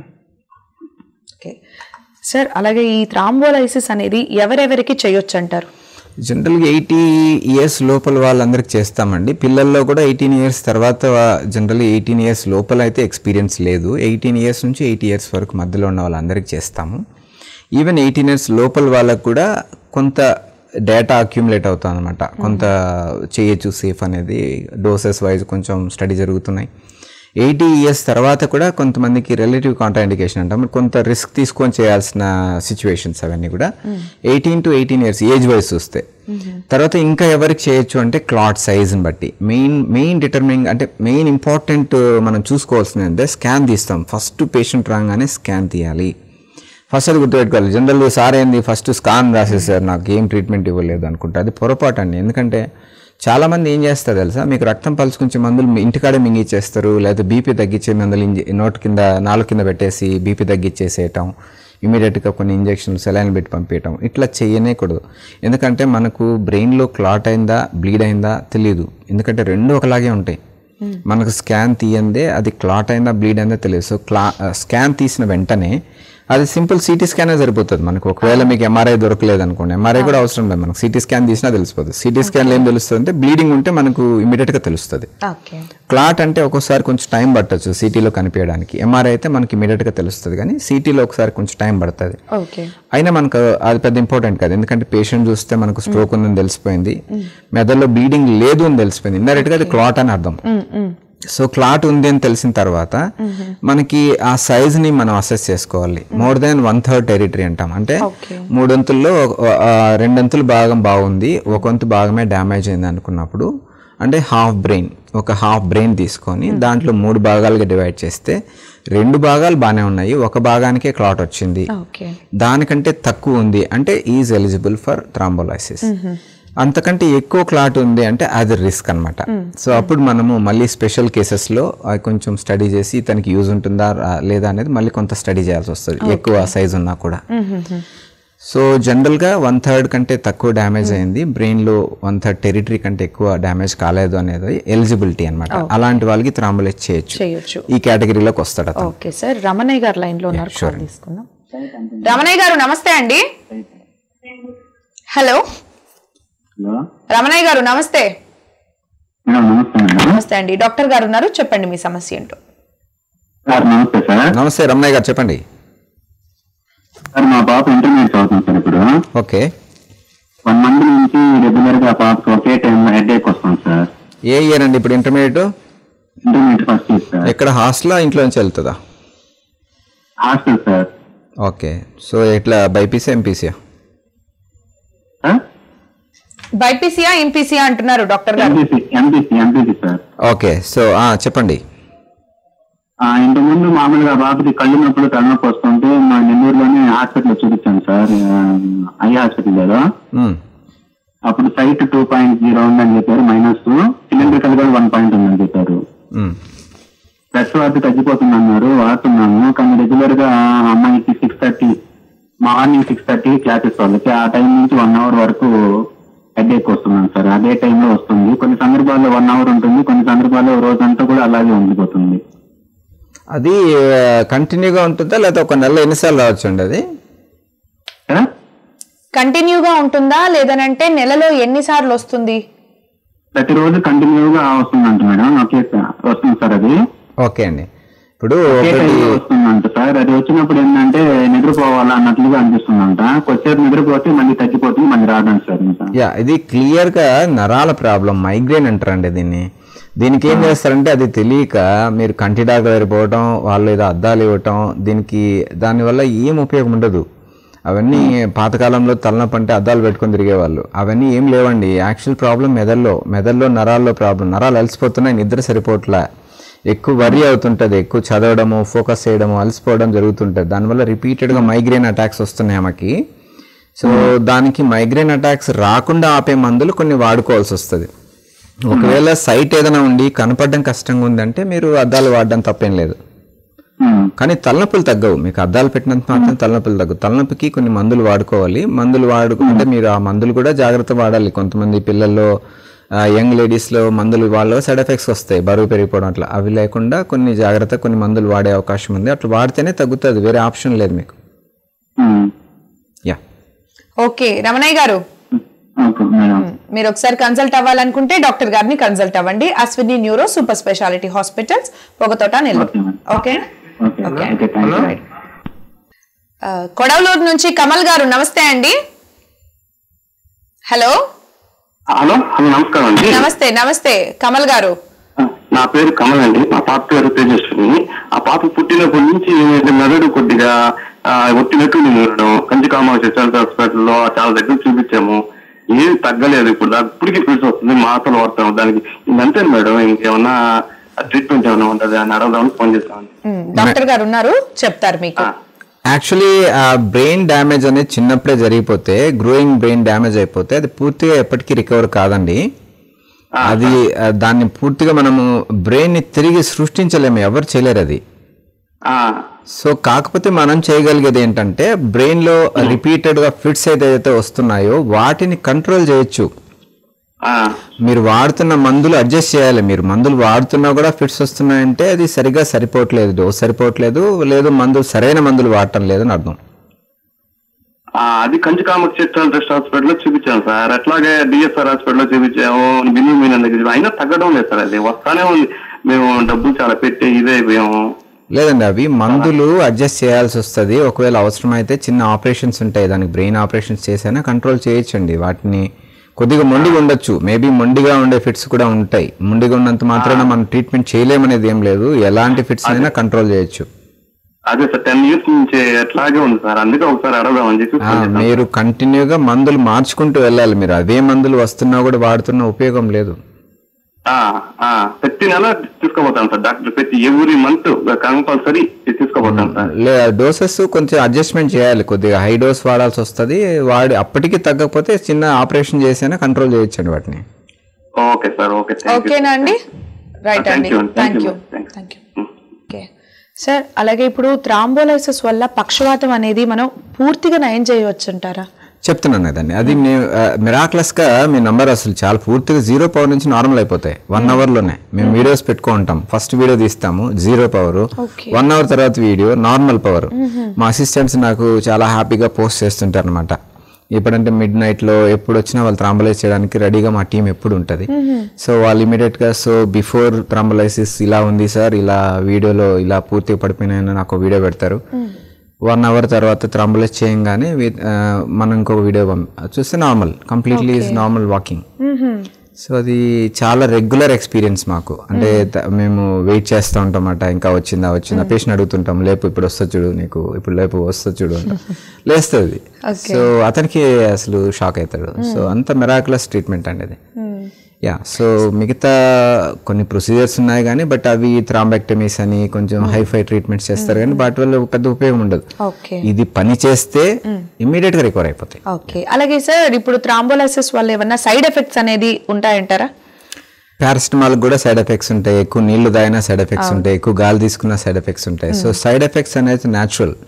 okay sir అలాగే ఈ థ్రాంబోలైసిస్ అనేది ఎవరెవరికి చేయొచ్చు అంటారు జనరల్గా ఎయిటీ ఇయర్స్ లోపల వాళ్ళందరికి చేస్తామండి పిల్లల్లో కూడా ఎయిటీన్ ఇయర్స్ తర్వాత జనరల్లీ ఎయిటీన్ ఇయర్స్ లోపల అయితే ఎక్స్పీరియన్స్ లేదు ఎయిటీన్ ఇయర్స్ నుంచి ఎయిటీ ఇయర్స్ వరకు మధ్యలో ఉన్న వాళ్ళందరికీ చేస్తాము ఈవెన్ ఎయిటీన్ ఇయర్స్ లోపల వాళ్ళకు కూడా కొంత డేటా అక్యుములేట్ అవుతుంది అనమాట కొంత చేయొచ్చు సేఫ్ అనేది డోసెస్ వైజ్ కొంచెం స్టడీ జరుగుతున్నాయి ఎయిటీ ఇయర్స్ తర్వాత కూడా కొంతమందికి రిలేటివ్ కాంట్రాఇండికేషన్ అంటాం కొంత రిస్క్ తీసుకొని చేయాల్సిన సిచ్యువేషన్స్ అవన్నీ కూడా eighteen to eighteen years age wise చూస్తే తర్వాత ఇంకా ఎవరికి చేయొచ్చు అంటే క్లాట్ సైజ్ని బట్టి మెయిన్ మెయిన్ డిటర్మినింగ్ అంటే మెయిన్ ఇంపార్టెంట్ మనం చూసుకోవాల్సింది అంటే స్కాన్ తీస్తాం ఫస్ట్ పేషెంట్ రాగానే స్కాన్ తీయాలి ఫస్ట్ అది గుర్తుపెట్టుకోవాలి జనరల్ సార్ ఏంది ఫస్ట్ స్కాన్ రాసేసారు నాకు ఏం ట్రీట్మెంట్ ఇవ్వలేదు అనుకుంటా అది పొరపాటు అండి ఎందుకంటే చాలామంది ఏం చేస్తారు తెలుసా మీకు రక్తం పలుచుకుంచే మందులు మీ ఇంటికాడే మింగిచ్చేస్తారు లేదా బీపీ తగ్గించే మందులు ఇంజ నోట్ కింద నాలుగు కింద పెట్టేసి బీపీ తగ్గించేసేయటం ఇమీడియట్గా కొన్ని ఇంజెక్షన్లు సెలైన్ పెట్టి పంపించటం ఇట్లా చేయనేకూడదు ఎందుకంటే మనకు బ్రెయిన్లో క్లాట్ అయిందా బ్లీడ్ అయిందా తెలియదు ఎందుకంటే రెండు ఒకలాగే ఉంటాయి మనకు స్కాన్ తీయందే అది క్లాట్ అయిందా బ్లీడ్ అయిందా తెలియదు సో క్లా స్కాన్ తీసిన వెంటనే అది సింపుల్ సిటీ స్కానే సరిపోతుంది మనకు ఒకవేళ మీకు ఎంఆర్ఐ దొరకలేదు అనుకోండి ఎంఆర్ఐ కూడా అవసరం లేదు మనకు సిటీ స్కాన్ తీసినా తెలిసిపోతుంది సిటీ స్కాన్లో ఏం తెలుస్తుంది అంటే బ్లీడింగ్ ఉంటే మనకు ఇమీడియట్గా తెలుస్తుంది ఓకే క్లాట్ అంటే ఒక్కోసారి కొంచెం టైం పట్టచ్చు సిటీలో కనిపించడానికి ఎంఆర్ఐ అయితే మనకి ఇమీడియట్గా తెలుస్తుంది కానీ సిటీలో ఒకసారి కొంచెం టైం పడుతుంది ఓకే అయినా మనకు అది పెద్ద ఇంపార్టెంట్ కాదు ఎందుకంటే పేషెంట్ చూస్తే మనకు స్ట్రోక్ ఉందని తెలిసిపోయింది మెదడులో బ్లీడింగ్ లేదు అని తెలిసిపోయింది ఇండైరెక్ట్గా అది క్లాట్ అని అర్థం సో క్లాట్ ఉంది అని తెలిసిన తర్వాత మనకి ఆ సైజ్ ని మనం అసెస్ చేసుకోవాలి more than one third territory అంటాం అంటే Okay. మూడొంతుల్లో ఒక- ఆ, రెండొంతుల భాగం బాగుంది ఒక వంతు భాగమే డ్యామేజ్ అయింది అనుకున్నప్పుడు అంటే హాఫ్ బ్రెయిన్ ఒక హాఫ్ బ్రెయిన్ తీసుకొని దాంట్లో మూడు భాగాలుగా డివైడ్ చేస్తే రెండు భాగాలు బాగానే ఉన్నాయి ఒక భాగానికే క్లాట్ వచ్చింది ఓకే దానికంటే తక్కువ ఉంది అంటే ఈజ్ ఎలిజిబుల్ ఫర్ థ్రాంబోలైసిస్ అంతకంటే ఎక్కువ క్లాట్ ఉంది అంటే అది రిస్క్ అన్నమాట సో అప్పుడు మనము మళ్ళీ స్పెషల్ కేసెస్లో అది కొంచెం స్టడీ చేసి ఇతనికి యూజ్ ఉంటుందా రా- లేదా అనేది మళ్ళీ కొంత స్టడీ చేయాల్సి వస్తుంది ఎక్కువ సైజ్ ఉన్నా కూడా సో జనరల్గా వన్ థర్డ్ కంటే తక్కువ డ్యామేజ్ అయింది బ్రెయిన్లో వన్ థర్డ్ టెరిటరీ కంటే ఎక్కువ డ్యామేజ్ కాలేదు అనేది ఎలిజిబిలిటీ అన్నమాట అలాంటి వాళ్ళకి థ్రాంబోలైజ్ చేయొచ్చు చేయొచ్చు ఈ కేటగిరీలోకి వస్తాడు అతను ఓకే సార్ రమణయ్య గారు లైన్ లో ఉన్నారు sure. కాల్ తీసుకుందాం రమణయ్య గారు నమస్తే అండి హలో హలో రమణయ్య గారు నమస్తే మేడం నమస్తే మేడం నమస్తే అండి డాక్టర్ గారు ఉన్నారు చెప్పండి మీ సమస్య ఏంటో సార్ నమస్తే సార్ నమస్తే రమణయ్య గారు చెప్పండి సార్ మా పాప ఇంటర్మీడియట్ చదువుతుంది సార్ ఇప్పుడు ఓకే వన్ మంత్ నుంచి రెగ్యులర్ గా పాపకి ఒకే టైం హెడ్ ఏక్ వస్తుంది సార్ ఏ ఇయర్ అండి ఇప్పుడు intermediate intermediate first year sir ఎక్కడ హాస్టలా ఇంట్లో నుంచి వెళ్తుందా హాస్టల్ సార్ ఓకే సో ఎట్లా బైపీసీ ఎంపీసీయా సార్ బైపీసీయా ఎంపీసీయా అంటున్నారు డాక్టర్ గారు MPC MPC MPC sir okay so ఆ, చెప్పండి ఆ, ఇంతకుముందు మామూలుగా బాబుకి కళ్ళు నొప్పులు తలనొప్పి వస్తుంటే మా నెల్లూరులోనే hospital morning six thirty classes వాళ్ళకి ఆ టైం నుంచి వన్ అవర్ వరకు హెడేక్ వస్తున్నాను సార్ అదే టైంలో వస్తుంది కొన్ని సందర్భాల్లో వన్ అవర్ ఉంటుంది కొన్ని సందర్భాల్లో రోజంతా కూడా అలాగే ఉండిపోతుంది అది కంటిన్యూగా ఉంటుందా లేదా ఒక నెల ఎన్నిసార్లు రావచ్చు అండి అది కదా కంటిన్యూగా ఉంటుందా లేదనంటే నెలలో ఎన్నిసార్లు వస్తుంది ప్రతిరోజు కంటిన్యూగా వస్తుందంట మేడం ఓకే సార్ వస్తుంది సార్ అది ఓకే అండి ఇప్పుడు ఒకే ఒకటి టైంలో వస్తుందంట సార్ అది వచ్చినప్పుడు ఏంటంటే నిద్రపోవాలా అన్నట్లుగా అనిపిస్తుందంట కొద్దిసేపు నిద్రపోతే మళ్ళీ తగ్గిపోతుంది మళ్ళీ రాదండి సార్ ఇంకా యా ఇది క్లియర్గా నరాల ప్రాబ్లం మైగ్రేన్ అంటారండి దీన్ని దీనికి ఏం చేస్తారంటే అది తెలియక మీరు కంటి డాక్టర్ దగ్గర పోవటం వాళ్ళు ఏదో అద్దాలు ఇవ్వటం దీనికి దానివల్ల ఏం ఉపయోగం ఉండదు అవన్నీ పాతకాలంలో తలనొప్పి అంటే అద్దాలు పెట్టుకొని తిరిగేవాళ్ళు అవన్నీ ఏం లేవండి యాక్చువల్ ప్రాబ్లం మెదడులో మెదడులో నరాల్లో ప్రాబ్లం నరాలు అలసిపోతున్నాయి నిద్ర సరిపోవట్లే ఎక్కువ వరి అవుతుంటుంది ఎక్కువ చదవడము ఫోకస్ చేయడము అలసిపోవడం జరుగుతుంటుంది దానివల్ల రిపీటెడ్గా మైగ్రేన్ అటాక్స్ వస్తున్నాయి ఆమెకి సో దానికి మైగ్రేన్ అటాక్స్ రాకుండా ఆపే మందులు కొన్ని వాడుకోవాల్సి వస్తుంది ఒకవేళ సైట్ ఏదైనా ఉండి కనపడడం కష్టంగా ఉందంటే మీరు అద్దాలు వాడడం తప్పేం లేదు ఉమ్. కానీ తలనొప్పులు తగ్గవు మీకు అద్దాలు పెట్టినంత మాత్రం తలనొప్పులు తగ్గవు తలనొప్పికి కొన్ని మందులు వాడుకోవాలి మందులు వాడు అంటే మీరు ఆ మందులు కూడా జాగ్రత్త వాడాలి కొంతమంది పిల్లల్లో యంగ్ లేడీస్లో మందులు వాళ్ళ సైడ్ ఎఫెక్ట్స్ వస్తాయి బరువు పెరిగిపోవడం అట్లా అవి లేకుండా కొన్ని జాగ్రత్త కొన్ని మందులు వాడే అవకాశం ఉంది అట్లా వాడితేనే తగ్గుతుంది వేరే ఆప్షన్ లేదు మీకు ఉమ్. యా ఓకే రమణయ్య గారు ఓకే మేడం మీరు ఒకసారి కన్సల్ట్ అవ్వాలనుకుంటే డాక్టర్ గారిని కన్సల్ట్ అవ్వండి Ashwini neuro super speciality hospitals Pogathota Nellore okay okay okay thank you ఆ, కొడవలూరు నుంచి కమల్ గారు నమస్తే అండి హలో హలో హలో నమస్కారం అండి నమస్తే నమస్తే కమల్ గారు నా పేరు కమల్ అండి మా పాప పేరు తేజస్విని ఆ పాప పుట్టినప్పటి నుంచి మెదడు కొద్దిగా ఆ, ఒత్తినట్టు ఉండడం కంచి కామాక్షి సెంటర్ హాస్పిటల్లో చాలా దగ్గర చూపించాము ఏది తగ్గలేదు ఇప్పుడు దానికి ఇప్పటికీ ఫీల్స్ వస్తుంది మాటలు వాడతాము దానికి ఇదంతే మేడం ఇంకేమన్నా ట్రీట్మెంట్ ఏమైనా ఉంటుంది అని అడగదామని ఫోన్ చేస్తామండి ఉమ్, డాక్టర్ గారు ఉన్నారు చెప్తారు మీకు ఆ. యాక్చువల్లీ ఆ బ్రెయిన్ డ్యామేజ్ అనేది చిన్నప్పుడే జరిగిపోతే గ్రోయింగ్ బ్రెయిన్ డ్యామేజ్ అయిపోతే అది పూర్తిగా ఎప్పటికీ రికవర్ కాదండి అది ఆ, దాన్ని పూర్తిగా మనము బ్రెయిన్ని తిరిగి సృష్టించలేము ఎవరు చేయలేరు అది ఆ, సో కాకపోతే మనం చేయగలిగేది ఏంటంటే బ్రెయిన్లో రిపీటెడ్గా ఫిట్స్ ఏదైతే వస్తున్నాయో వాటిని కంట్రోల్ చేయొచ్చు ఆ, మీరు వాడుతున్న మందులు అడ్జస్ట్ చేయాలి మీరు మందులు వాడుతున్నా కూడా ఫిట్స్ వస్తున్నాయంటే అది సరిగా సరిపోవట్లేదు డోస్ సరిపోవట్లేదు లేదు మందులు సరైన మందులు వాడటం లేదని అర్థం ఆ, అది కంచి కామాక్షి ట్రస్ట్ హాస్పిటల్ లో చూపించాను సార్ అట్లాగే డిఎస్ఆర్ హాస్పిటల్ లో చూపించాము బిల్లు మీన దగ్గర చూపించాము. అయినా తగ్గడం లేదు సార్ అది వస్తానే ఉంది మేము డబ్బులు చాలా పెట్టి ఇదే అయిపోయాము లేదండి అవి మందులు అడ్జస్ట్ చేయాల్సి వస్తుంది ఒకవేళ అవసరమైతే చిన్న ఆపరేషన్స్ ఉంటాయి దానికి బ్రెయిన్ ఆపరేషన్స్ చేసైనా కంట్రోల్ చేయొచ్చండి వాటిని కొద్దిగా మొండిగా ఉండొచ్చు మేబీ మొండిగా ఉండే ఫిట్స్ కూడా ఉంటాయి మొండిగా ఉన్నంత మాత్రాన మనం ట్రీట్మెంట్ చేయలేమనేది ఏం లేదు ఎలాంటి ఫిట్స్ అయినా కంట్రోల్ చేయొచ్చు అదే సార్ టెన్ ఇయర్స్ నుంచి అట్లాగే ఉంది సార్ అందుకే ఒకసారి అడగదామని చెప్పి ఆ, ఫోన్ చేశాను. మీరు కంటిన్యూగా మందులు మార్చుకుంటూ వెళ్ళాలి మీరు అవే మందులు వస్తున్నా కూడా వాడుతున్న ఉపయోగం లేదు ఆ, ఆ, ప్రతి నెల తీసుకోపోతాను సార్ డాక్టర్ ప్రతి ఎవ్రీ మంత్ కంపల్సరీ తీసుకోపోతాను సార్ లే డోసెస్ కొంచెం అడ్జస్ట్మెంట్ చేయాలి కొద్దిగా హై డోస్ వాడాల్సి వస్తుంది వాడి అప్పటికి తగ్గకపోతే చిన్న ఆపరేషన్ చేసైనా కంట్రోల్ చేయొచ్చండి వాటిని okay sir okay thank you ఓకేనా అండి రైట్ Thank అండి you, thank thank you, you thank you. Thank you okay sir అలాగే ఇప్పుడు థ్రాంబోలైసిస్ వల్ల పక్షవాతం అనేది మనం పూర్తిగా నయం చేయవచ్చు అంటారా చెప్తున్నాను కదండి అది మేము మిరాక్లస్ గా మీ నంబర్ అసలు చాలా పూర్తిగా జీరో పవర్ నుంచి నార్మల్ అయిపోతాయి వన్ అవర్ లోనే మేము వీడియోస్ పెట్టుకుంటాం ఫస్ట్ వీడియో తీస్తాము zero power Okay. One hour తర్వాత వీడియో నార్మల్ పవర్ మా అసిస్టెంట్స్ నాకు చాలా హ్యాపీగా పోస్ట్ చేస్తుంటారు అనమాట ఇప్పుడంటే మిడ్ నైట్ లో ఎప్పుడు వచ్చినా వాళ్ళు థ్రాంబలైజ్ చేయడానికి రెడీగా మా టీం ఎప్పుడు ఉంటుంది సో వాళ్ళు ఇమీడియట్ గా సో బిఫోర్ థ్రాంబలైసిస్ ఇలా ఉంది సార్ ఇలా వీడియోలో ఇలా పూర్తిగా పడిపోయినాయని నాకు వీడియో పెడతారు వన్ అవర్ తర్వాత థ్రాంబలైజ్ చేయంగానే వి- ఆ, మనం ఇంకొక వీడియో పంప చూస్తే normal completely is normal walking so అది చాలా రెగ్యులర్ ఎక్స్పీరియన్స్ మాకు అంటే త- మేము వెయిట్ చేస్తూ ఉంటాం అన్నమాట ఇంకా వచ్చిందా వచ్చిందా పేషెంట్ అడుగుతుంటాం లేపు ఇప్పుడు వస్తా చూడు నీకు ఇప్పుడు లేపు వస్తా చూడు అంటాం లేస్తుంది సో అతనికి అసలు షాక్ అవుతాడు సో అంత మెరాకులస్ ట్రీట్మెంట్ అండి అది యా సో మిగతా కొన్ని ప్రొసీజర్స్ ఉన్నాయి కానీ బట్ అవి థ్రాంబెక్టమీస్ అని కొంచెం హైఫై ట్రీట్మెంట్స్ చేస్తారు కానీ వాటి వల్ల పెద్ద ఉపయోగం ఉండదు ఓకే ఇది పని చేస్తే ఇమ్మీడియట్ గా రికవర్ అయిపోతాయి ఓకే అలాగే సార్ ఇప్పుడు థ్రాంబోలైసిస్ వల్ల ఏమన్నా సైడ్ ఎఫెక్ట్స్ అనేది ఉంటాయంటారా పారాసిటమాల్ కూడా సైడ్ ఎఫెక్ట్స్ ఉంటాయి ఎక్కువ నీళ్లు తాగినా సైడ్ ఎఫెక్ట్స్ ఉంటాయి ఎక్కువ గాలి తీసుకున్న సైడ్ ఎఫెక్ట్స్ ఉంటాయి సో సైడ్ ఎఫెక్ట్స్ అనేది న్యాచురల్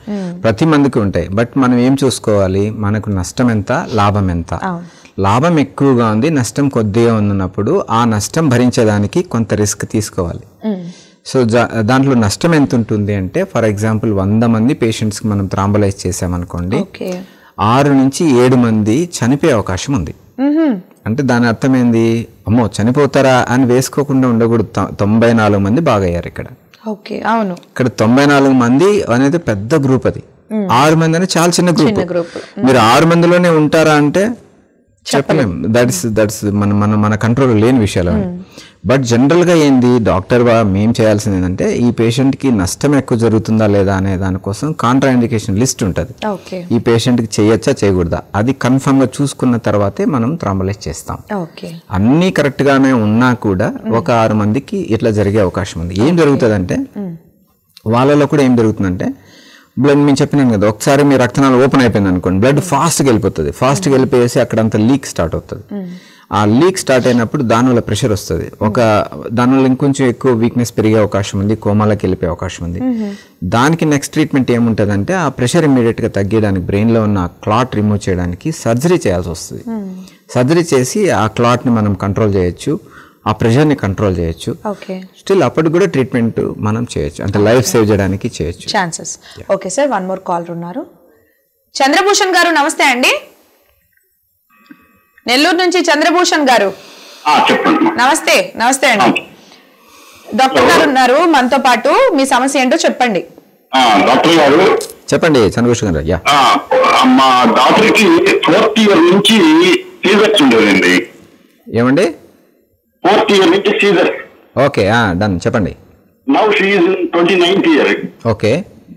ప్రతి మందికి ఉంటాయి బట్ మనం ఏం చూసుకోవాలి మనకు నష్టం ఎంత లాభం ఎంత అవును. లాభం ఎక్కువగా ఉంది నష్టం కొద్దిగా ఉన్నప్పుడు ఆ నష్టం భరించేదానికి కొంత రిస్క్ తీసుకోవాలి సో జా- దాంట్లో నష్టం ఎంత ఉంటుంది అంటే ఫర్ ఎగ్జాంపుల్ వంద మంది పేషెంట్స్కి మనం థ్రాంబలైజ్ చేసామనుకోండి ఓకే ఆరు నుంచి ఏడు మంది చనిపోయే అవకాశం ఉంది అంటే దాని అర్థం ఏంది అమ్మో చనిపోతారా అని వేసుకోకుండా ఉండకూడదు తొ- తొంభై నాలుగు మంది బాగయ్యారు ఇక్కడ ఓకే అవును ఇక్కడ తొంభై నాలుగు మంది అనేది పెద్ద గ్రూప్ అది ఆరు మంది అనేది చాలా చిన్న గ్రూప్ group. మీరు ఆరు మందిలోనే ఉంటారా అంటే చెప్పలేం దట్స్ దట్స్ మన మన మన కంట్రోల్ లేని విషయాలు అవి. బట్ జనరల్ గా ఏంది డాక్టర్ వా- మేం చేయాల్సింది ఏంటంటే ఈ పేషెంట్ కి నష్టం ఎక్కువ జరుగుతుందా లేదా అనే దానికోసం కాంట్రా ఇండికేషన్ లిస్ట్ ఉంటుంది ఓకే ఈ పేషెంట్ కి చేయొచ్చా చేయకూడదా అది కన్ఫర్మ్ గా చూసుకున్న తర్వాతే మనం థ్రాంబలైజ్ చేస్తాం ఓకే అన్నీ కరెక్ట్ గానే ఉన్నా కూడా ఒక ఆరు మందికి ఇట్లా జరిగే అవకాశం ఉంది ఏం జరుగుతుందంటే వాళ్ళలో కూడా ఏం జరుగుతుందంటే బ్లడ్ మేము చెప్పినాను కదా ఒకసారి మీ రక్తనాళం ఓపెన్ అయిపోయింది అనుకోండి బ్లడ్ ఫాస్ట్గా వెళ్ళిపోతుంది ఫాస్ట్గా వెళ్ళిపోయేసి అక్కడంతా లీక్ స్టార్ట్ అవుతుంది ఆ లీక్ స్టార్ట్ అయినప్పుడు దానివల్ల ప్రెషర్ వస్తుంది ఒక దానివల్ల ఇంకొంచెం ఎక్కువ వీక్నెస్ పెరిగే అవకాశం ఉంది కోమాలకి వెళ్ళిపోయే అవకాశం ఉంది దానికి నెక్స్ట్ ట్రీట్మెంట్ ఏముంటుందంటే ఆ ప్రెషర్ ఇమీడియట్గా తగ్గడానికి బ్రెయిన్లో ఉన్న క్లాట్ రిమూవ్ చేయడానికి సర్జరీ చేయాల్సి వస్తుంది సర్జరీ చేసి ఆ క్లాట్ని మనం కంట్రోల్ చేయొచ్చు ఆ ప్రెషర్ని కంట్రోల్ చేయొచ్చు ఓకే స్టిల్ అప్పటికి కూడా ట్రీట్మెంట్ మనం చేయొచ్చు అంటే లైఫ్ సేవ్ చేయడానికి చేయొచ్చు chances okay sir one more call ఉన్నారు చంద్రభూషణ్ గారు నమస్తే అండి నెల్లూరు నుంచి చంద్రభూషణ్ గారు ఆ, చెప్పండి నమస్తే నమస్తే అండి డాక్టర్ గారు ఉన్నారు మనతో పాటు మీ సమస్య ఏంటో చెప్పండి ఆ, డాక్టర్ గారు చెప్పండి చంద్రభూషణ్ గారు యా ఆ, మా డాక్టర్ కి ఫోర్త్ ఇయర్ నుంచి సీజర్స్ ఉండేదండి ఏమండి ఫోర్త్ ఇయర్ నుంచి సీజర్ ఓకే డన్ చెప్పండి నౌ షీఈ్ twenty ninth year okay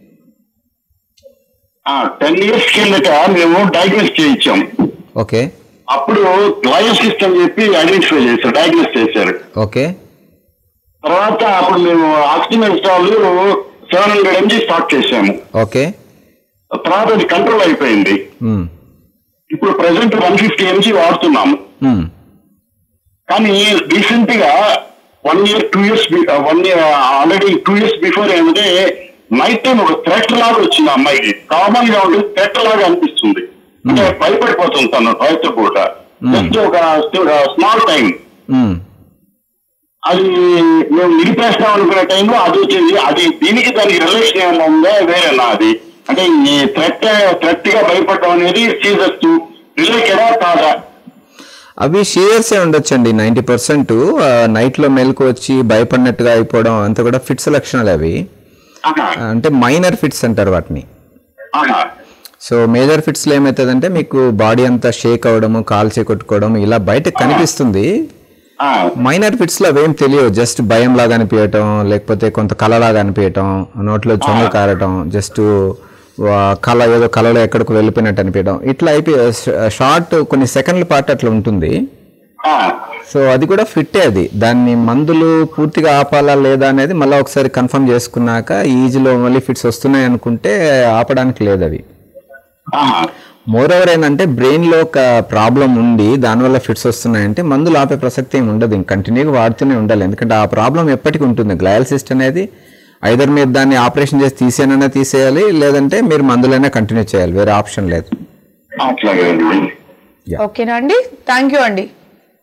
ten years కిందట మేము డయాగ్నోస్ చేయించాం ఓకే అప్పుడు గ్లయోసిస్ట్ అని చెప్పి ఐడెంటిఫై చేశారు డయాగ్నోస్ చేశారు ఓకే తర్వాత అప్పుడు మేము ఆక్సిజన్ స్టాల్ సెవెన్ హండ్రెడ్ ఎంజీ స్టార్ట్ చేశాము ఓకే తర్వాత అది కంట్రోల్ అయిపోయింది మ్మ్. ఇప్పుడు ప్రెసెంట్ వన్ ఫిఫ్టీ ఎంజీ వాడుతున్నాము మ్మ్. కానీ రీసెంట్ గా one year two years one year already two years before ఏంటంటే నైట్ టైం ఒక థ్రెట్ లాగా వచ్చింది ఆ అమ్మాయికి కామన్ గా ఉంటుంది థ్రెట్ లాగా అనిపిస్తుంది అంటే భయపడిపోతుంది తను రాత్రి పూట జస్ట్ ఒక స్మాల్ టైం మ్మ్. అది మేము నిలిపేస్తాం అనుకునే టైంలో అది వచ్చింది అది దీనికి దానికి రిలేషన్ ఏమైనా ఉందా వేరేనా అది అంటే ఈ థ్రెట్ థ్రెట్ గా భయపడడం అనేది సీజర్స్ రిలేటెడా కాదా అవి షేర్సే ఉండొచ్చండి నైంటీ పర్సెంట్ నైట్లో మెలకు వచ్చి భయపడినట్టుగా అయిపోవడం అంతా కూడా ఫిట్స్ లక్షణాలు అవి ఆహా, అంటే మైనర్ ఫిట్స్ అంటారు వాటిని ఆహా. సో మేజర్ ఫిట్స్లో ఏమవుతుందంటే మీకు బాడీ అంతా షేక్ అవ్వడము కాల్చి కొట్టుకోవడం ఇలా బయటకు కనిపిస్తుంది ఆ, మైనర్ ఫిట్స్లో అవేం తెలియవు జస్ట్ భయం లాగా అనిపించటం లేకపోతే కొంత కలలాగా అనిపించటం నోట్లో చొంగ కారటం జస్ట్ కళ ఏదో కళలో ఎక్కడికి వెళ్ళిపోయినట్టు అనిపించడం ఇట్లా అయిపోయి షార్ట్ కొన్ని సెకండ్ల పాటు అట్లా ఉంటుంది ఆ, సో అది కూడా ఫిట్టే అది దాన్ని మందులు పూర్తిగా ఆపాలా లేదా అనేది మళ్ళీ ఒకసారి కన్ఫర్మ్ చేసుకున్నాక ఈజీలో మళ్ళీ ఫిట్స్ వస్తున్నాయి అనుకుంటే ఆపడానికి లేదు అవి ఆహా. మోర్ ఓవర్ ఏంటంటే బ్రెయిన్లో ఒక ప్రాబ్లం ఉండి దానివల్ల ఫిట్స్ వస్తున్నాయంటే మందులు ఆపే ప్రసక్తి ఏమి ఉండదు ఇంక కంటిన్యూగా వాడుతూనే ఉండాలి ఎందుకంటే ఆ ప్రాబ్లం ఎప్పటికీ ఉంటుంది గ్లయల్ సిస్ట్ అనేది ఐదర్ మీరు దాన్ని ఆపరేషన్ చేసి తీసేనైనా తీసేయాలి లేదంటే మీరు మందులైనా కంటిన్యూ చేయాలి వేరే ఆప్షన్ లేదు అట్లాగే అండి ఓకేనా అండి థ్యాంక్ యూ అండి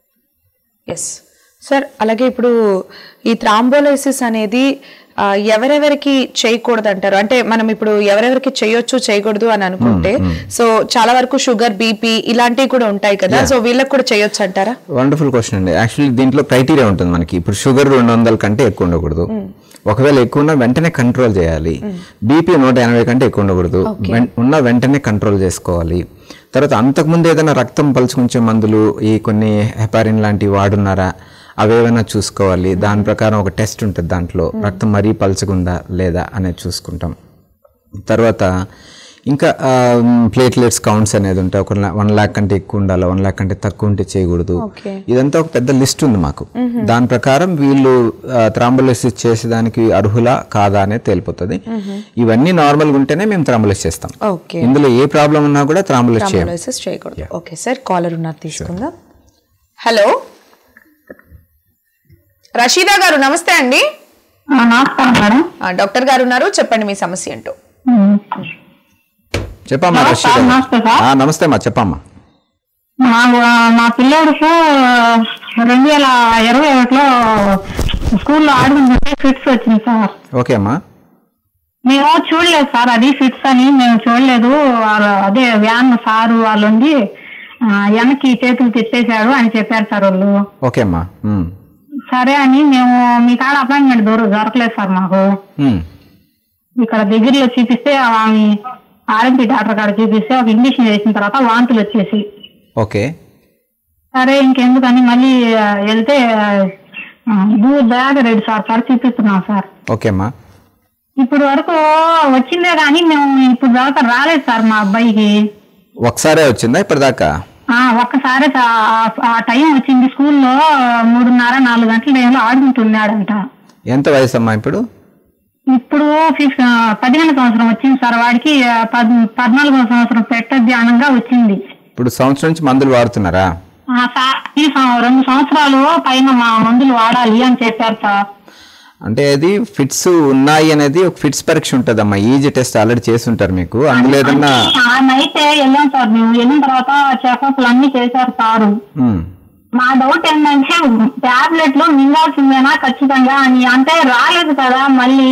ఎస్ సార్ అలాగే ఇప్పుడు ఈ థ్రాంబోలైసిస్ అనేది ఆ, ఎవరెవరికి చేయకూడదు అంటారు అంటే మనం ఇప్పుడు ఎవరెవరికి చేయొచ్చు చేయకూడదు అని అనుకుంటే సో చాలా వరకు షుగర్ బీపీ ఇలాంటివి కూడా ఉంటాయి కదా సో వీళ్ళకి కూడా చేయొచ్చు అంటారా వండర్ఫుల్ క్వశ్చన్ అండి యాక్చువల్లీ దీంట్లో క్రైటీరియా ఉంటుంది మనకి ఇప్పుడు షుగర్ రెండు వందల కంటే ఎక్కువ ఉండకూడదు ఒకవేళ ఎక్కువ ఉన్నా వెంటనే కంట్రోల్ చేయాలి బీపీ నూట ఎనభై కంటే ఎక్కువ ఉండకూడదు వెన్- ఉన్న వెంటనే కంట్రోల్ చేసుకోవాలి తర్వాత అంతకుముందు ఏదైనా రక్తం పలుచుకుంచే మందులు ఈ కొన్ని హెపారిన్ లాంటివి వాడున్నారా అవేవైనా చూసుకోవాలి దాని ప్రకారం ఒక టెస్ట్ ఉంటుంది దాంట్లో రక్తం మరీ పలుచుకుందా లేదా అనేది చూసుకుంటాం తర్వాత ఇంకా ప్లేట్లెట్స్ కౌంట్స్ అనేది ఉంటాయి ఒక వన్ ల్యాక్ కంటే ఎక్కువ ఉండాలి వన్ ల్యాక్ కంటే తక్కువ ఉంటే చేయకూడదు Okay. ఇదంతా ఒక పెద్ద లిస్ట్ ఉంది మాకు దాని ప్రకారం వీళ్ళు థ్రాంబోలిసిస్ చేసేదానికి అర్హులా కాదా అనేది తేలిపోతుంది ఇవన్నీ నార్మల్గా ఉంటేనే మేము థ్రాంబోలిస్ చేస్తాం ఓకే ఇందులో ఏ ప్రాబ్లం ఉన్నా కూడా థ్రాంబోలిస్ చేయం థ్రాంబోలైసిస్ చేయకూడదు ఓకే సార్ కాలర్ ఉన్నారు తీసుకుందాం హలో రషీదా గారు నమస్తే అండి నమస్కారం మేడం ఆ, డాక్టర్ గారు ఉన్నారు చెప్పండి మీ సమస్య ఏంటో చెప్పమ్మా సార్, రషీద్ గారు. నమస్తే సార్. ఆ, నమస్తే అమ్మా చెప్పమ్మా మా మా పిల్లోడికి రెండు వేల ఇరవై ఒకటిలో స్కూల్లో ఆడుకుంటుంటే ఫిట్స్ వచ్చింది సార్ ఓకే అమ్మా మేము చూడలేదు సార్ అది ఫిట్స్ అని మేము చూడలేదు వాళ్ళు అదే వ్యాన్ సారు వాళ్ళు ఉండి ఆ, వెనక్కి చేతులు తిప్పేశాడు అని చెప్పారు సార్ వాళ్ళు ఓకే అమ్మా ఉమ్. సరే అని మేము మీ కాడ అపాయింట్మెంట్ దొర దొరకలేదు సార్ మాకు ఉమ్. ఇక్కడ దగ్గరలో చూపిస్తే ఆమె ఆర్ఎంపీ డాక్టర్ కాడ చూపిస్తే ఒక ఇంజక్షన్ వేసిన తర్వాత వాంతులు వచ్చేసి ఓకే సరే ఇంకెందుకని మళ్ళీ ఆ, వెళ్తే దూర దయాగ రెడ్డి సార్ కాడ చూపిస్తున్నాం సార్ ఓకే అమ్మా ఇప్పుడు వరకు వచ్చిందే కానీ మేము ఇప్పుడు దాకా రాలేదు సార్ మా అబ్బాయికి ఒకసారే వచ్చిందా ఇప్పటిదాకా ఆ ఒక్కసారి ఆ- ఆ టైం వచ్చింది స్కూల్లో మూడున్నర నాలుగు గంటల టైంలో ఆడుకుంటున్నాడంట ఎంత వయసు అమ్మా ఇప్పుడు ఇప్పుడు ఫిఫ్ పదిహేను సంవత్సరం వచ్చింది సార్ వాడికి ఆ, పద్ పద్నాలుగో సంవత్సరం పెట్ట ధ్యానంగా వచ్చింది ఇప్పుడు సంవత్సరం నుంచి మందులు వాడుతున్నారా ఆ, సార్ ఈ సం- రెండు సంవత్సరాలు పైన మా మందులు వాడాలి అని చెప్పారు సార్ అంటే అది ఫిట్స్ ఉన్నాయి అనేది ఒక ఫిట్స్ పరీక్ష ఉంటుందమ్మా ఈజీ టెస్ట్ ఆల్రెడీ చేసి ఉంటారు మీకు అందులో ఏదన్నా ఆ నైట్ వెళ్ళాం సార్ మేము వెళ్ళిన తర్వాత చెకప్లు అన్ని చేశారు సారు ఉమ్. మా డౌట్ ఏంటంటే టాబ్లెట్లు మింగాల్సిందేనా ఖచ్చితంగా అని అంటే రాలేదు కదా మళ్ళీ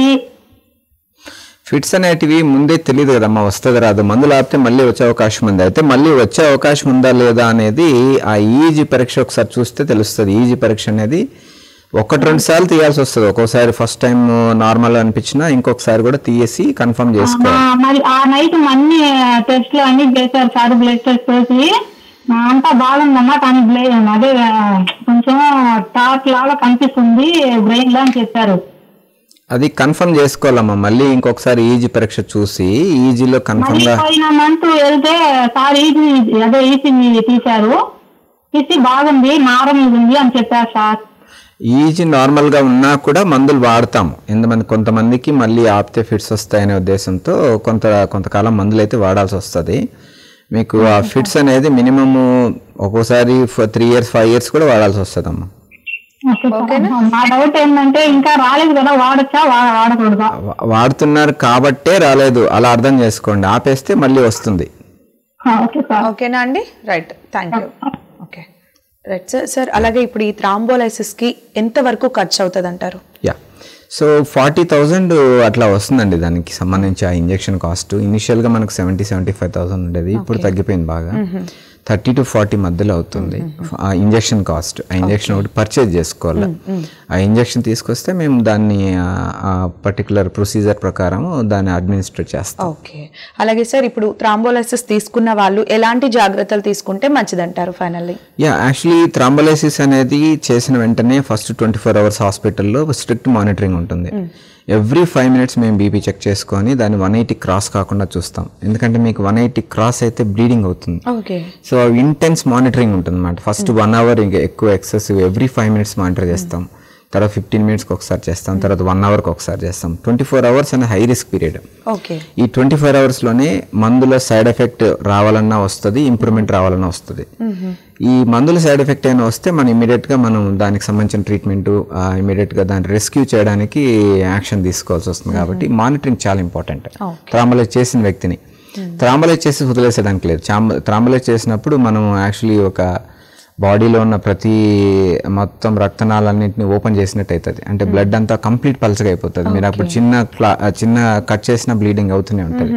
ఫిట్స్ అనేటివి ముందే తెలియదు కదమ్మా వస్తుంది రాదు మందులు ఆపితే మళ్ళీ వచ్చే అవకాశం ఉంది అయితే మళ్ళీ వచ్చే అవకాశం ఉందా లేదా అనేది ఆ ఈజీ పరీక్ష ఒకసారి చూస్తే తెలుస్తుంది ఈజీ పరీక్ష అనేది ఒకటి రెండు సార్లు తీయాల్సి వస్తుంది ఒక్కోసారి ఫస్ట్ టైం నార్మల్ అనిపించినా ఇంకొకసారి కూడా తీసి కన్ఫర్మ్ మా- చేసుకోవాలి మరి ఆ నైట్ అన్ని టెస్ట్లు అన్ని చేశారు సార్ బ్లడ్ టెస్ట్ చేసి ఆ, అంతా బాగుందమ్మా కానీ బ్లడ్ అదే ఆ, కొంచెం టాక్ లాగా కనిపిస్తుంది బ్రెయిన్ లో అని చెప్పారు అది కన్ఫర్మ్ చేసుకోవాలమ్మా మళ్ళీ ఇంకొకసారి ఈజీ పరీక్ష చూసి ఈజీలో కన్ఫర్మ్ మళ్ళీ గా పోయిన మంత్ వెళ్తే సార్ ఈసీ అదే ఈసీ తీశారు తీసి బాగుంది నార్మల్ ఉంది అని చెప్పారు సార్ ఈజీ నార్మల్ గా ఉన్నా కూడా మందులు వాడతాము ఎంతమంది కొంతమందికి మళ్ళీ ఆపితే ఫిట్స్ వస్తాయనే ఉద్దేశంతో కొంత కొంతకాలం మందులు అయితే వాడాల్సి వస్తుంది మీకు ఆ ఫిట్స్ అనేది మినిమమ్ ఒక్కోసారి త్రీ ఇయర్స్ ఫైవ్ ఇయర్స్ కూడా వాడాల్సి వస్తుంది అమ్మా ఓకే సార్. మా డౌట్ ఏంటంటే ఇంకా రాలేదు కదా వాడచ్చా వా- వాడకూడదా వాడుతున్నారు కాబట్టే రాలేదు అలా అర్థం చేసుకోండి ఆపేస్తే మళ్ళీ వస్తుంది ఆ, ఓకే సార్ ఓకేనా అండి right thank you okay right sir sir అలాగే ఇప్పుడు ఈ థ్రాంబోలైసిస్కి ఎంత వరకు ఖర్చు అవుతుంది అంటారు యా సో ఫార్టీ థౌజండ్ అట్లా వస్తుందండి దానికి సంబంధించి ఆ ఇంజెక్షన్ కాస్ట్ ఇనిషియల్గా మనకు సెవెంటీ సెవెంటీ ఫైవ్ థౌసండ్ ఉండేది ఇప్పుడు తగ్గిపోయింది బాగా థర్టీ టు ఫార్టీ మధ్యలో అవుతుంది ఆ ఇంజెక్షన్ కాస్ట్ ఆ ఇంజెక్షన్ ఒకటి పర్చేజ్ చేసుకోవాలి ఆ ఇంజెక్షన్ తీసుకొస్తే మేము దాన్ని ఆ పర్టికులర్ ప్రొసీజర్ ప్రకారం దాన్ని అడ్మినిస్ట్రేట్ చేస్తాం ఓకే అలాగే సార్ ఇప్పుడు థ్రాంబోలైసిస్ తీసుకున్న వాళ్ళు ఎలాంటి జాగ్రత్తలు తీసుకుంటే మంచిదంటారు ఫైనల్లీ యా యాక్చువల్లీ థ్రాంబలైసిస్ అనేది చేసిన వెంటనే ఫస్ట్ ట్వంటీ ఫోర్ అవర్స్ హాస్పిటల్లో స్ట్రిక్ట్ మానిటరింగ్ ఉంటుంది ఎవ్రీ ఫైవ్ మినిట్స్ మేము బీపీ చెక్ చేసుకొని దాన్ని వన్ ఎయిటీ క్రాస్ కాకుండా చూస్తాం ఎందుకంటే మీకు వన్ ఎయిటీ క్రాస్ అయితే బ్లీడింగ్ అవుతుంది ఓకే సో ఇంటెన్స్ మానిటరింగ్ ఉంటుంది అనమాట ఫస్ట్ వన్ అవర్ ఇంకా ఎక్కువ excessive every five minutes monitor చేస్తాం తర్వాత ఫిఫ్టీన్ మినిట్స్కి ఒకసారి చేస్తాం తర్వాత వన్ అవర్కి ఒకసారి చేస్తాం ట్వంటీ ఫోర్ అవర్స్ అనే హై రిస్క్ పీరియడ్ ఓకే ఈ ట్వంటీ ఫోర్ అవర్స్లోనే మందులో సైడ్ ఎఫెక్ట్ రావాలన్నా వస్తుంది ఇంప్రూవ్మెంట్ రావాలన్నా వస్తుంది ఈ మందుల సైడ్ ఎఫెక్ట్ అయినా వస్తే మనం ఇమీడియట్గా మనం దానికి సంబంధించిన ట్రీట్మెంట్ ఇమీడియట్గా దాన్ని రెస్క్యూ చేయడానికి యాక్షన్ తీసుకోవాల్సి వస్తుంది కాబట్టి మానిటరింగ్ చాలా ఇంపార్టెంట్ త్రాంబలైజ్ చేసిన వ్యక్తిని త్రాంబలైజ్ చేసి వదిలేసేయడానికి లేదు త్రాంబలైజ్ చేసినప్పుడు మనం యాక్చువల్లీ ఒక బాడీలో ఉన్న ప్రతి మొత్తం రక్తనాళన్నింటినీ ఓపెన్ చేసినట్టు అవుతుంది అంటే బ్లడ్ అంతా కంప్లీట్ పల్చగా అయిపోతుంది మీరు అప్పుడు చిన్న క్లా చిన్న కట్ చేసిన బ్లీడింగ్ అవుతూనే ఉంటుంది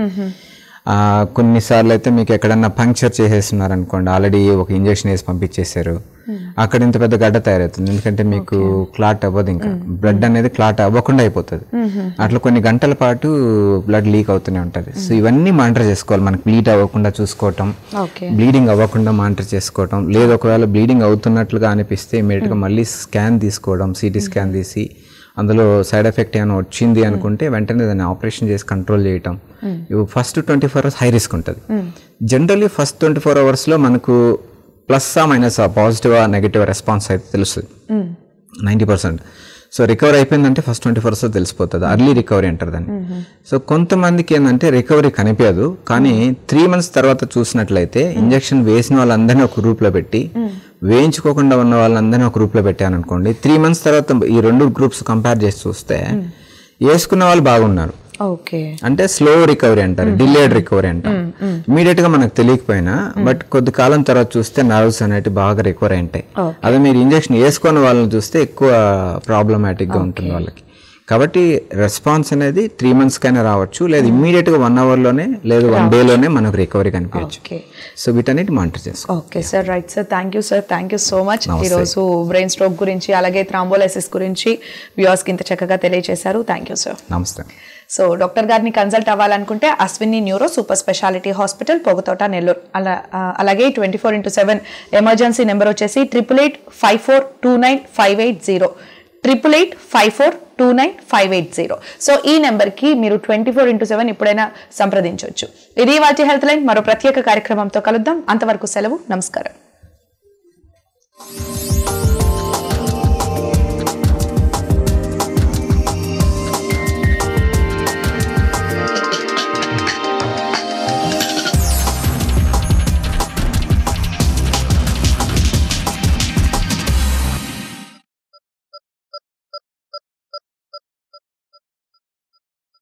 ఆ, కొన్నిసార్లు అయితే మీకు ఎక్కడన్నా పంక్చర్ చేసేస్తున్నారు అనుకోండి ఆల్రెడీ ఒక ఇంజెక్షన్ వేసి పంపించేశారు అక్కడ ఇంత పెద్ద గడ్డ తయారవుతుంది ఎందుకంటే మీకు క్లాట్ అవ్వదు ఇంకా బ్లడ్ అనేది క్లాట్ అవ్వకుండా అయిపోతుంది అట్లా కొన్ని గంటల పాటు బ్లడ్ లీక్ అవుతూనే ఉంటుంది సో ఇవన్నీ మానిటర్ చేసుకోవాలి మనకి బ్లీడ్ అవ్వకుండా చూసుకోవటం ఓకే బ్లీడింగ్ అవ్వకుండా మానిటర్ చేసుకోవటం లేదు ఒకవేళ బ్లీడింగ్ అవుతున్నట్లుగా అనిపిస్తే ఇమీడియట్గా మళ్ళీ స్కాన్ తీసుకోవడం సిటీ స్కాన్ తీసి అందులో సైడ్ ఎఫెక్ట్ ఏమైనా వచ్చింది అనుకుంటే వెంటనే దాన్ని ఆపరేషన్ చేసి కంట్రోల్ చేయటం ఇవి first twenty four hours high risk ఉంటుంది జనరల్లీ ఫస్ట్ ట్వంటీ ఫోర్ అవర్స్లో మనకు ప్లస్ ఆ మైనస్ ఆ పాజిటివ్ ఆ నెగిటివ్ రెస్పాన్స్ అయితే తెలుస్తుంది నైంటీ పర్సెంట్ సో రికవర్ అయిపోయిందంటే ఫస్ట్ ట్వంటీ ఫోర్ అవర్స్ తెలిసిపోతుంది అర్లీ రికవరీ అంటారు దాన్ని సో కొంతమందికి ఏంటంటే రికవరీ కనిపించదు కానీ త్రీ మంత్స్ తర్వాత చూసినట్లయితే ఇంజెక్షన్ వేసిన వాళ్ళందరినీ ఒక గ్రూప్లో పెట్టి వేయించుకోకుండా ఉన్న వాళ్ళందరినీ ఒక గ్రూప్లో పెట్టాను అనుకోండి త్రీ మంత్స్ తర్వాత ఈ రెండు గ్రూప్స్ కంపేర్ చేసి చూస్తే వేసుకున్న వాళ్ళు బాగున్నారు ఓకే అంటే స్లో రికవరీ అంటారు డిలేడ్ రికవరీ అంటారు ఇమీడియట్ గా మనకు తెలియకపోయినా బట్ కొద్ది కాలం తర్వాత చూస్తే నర్వ్స్ అనేవి బాగా రికవర్ ఉంటాయి అదే మీరు ఇంజెక్షన్ వేసుకున్న వాళ్ళని చూస్తే ఎక్కువ ప్రాబ్లమాటిక్ గా ఉంటుంది వాళ్ళకి కాబట్టి రెస్పాన్స్ అనేది త్రీ మంత్స్ కైనా రావచ్చు లేదా ఇమ్మీడియట్ గా వన్ అవర్ లోనే లేదా వన్ డే లోనే మనకు రికవరీ కనిపించచ్చు ఓకే సో వీటన్నిటి మానిటర్ చేసుకో okay sir right sir thank you sir thank you so much నమస్తే. ఈరోజు బ్రెయిన్ స్ట్రోక్ గురించి అలాగే థ్రాంబోలైసిస్ గురించి వ్యూవర్స్కి ఇంత చక్కగా తెలియజేశారు థ్యాంక్ యూ సార్ నమస్తే సో డాక్టర్ గారిని కన్సల్ట్ అవ్వాలనుకుంటే Ashwini neuro super speciality hospital Pogathota Nellore అలా ఆ, అలాగే twenty four into seven emergency number వచ్చేసి triple eight five four two nine five eight zero triple eight five four two nine five eight zero so ఈ నెంబర్కి మీరు twenty four into seven ఎప్పుడైనా సంప్రదించవచ్చు ఇది వాటి హెల్త్ లైన్ మరో ప్రత్యేక కార్యక్రమంతో కలుద్దాం అంతవరకు సెలవు నమస్కారం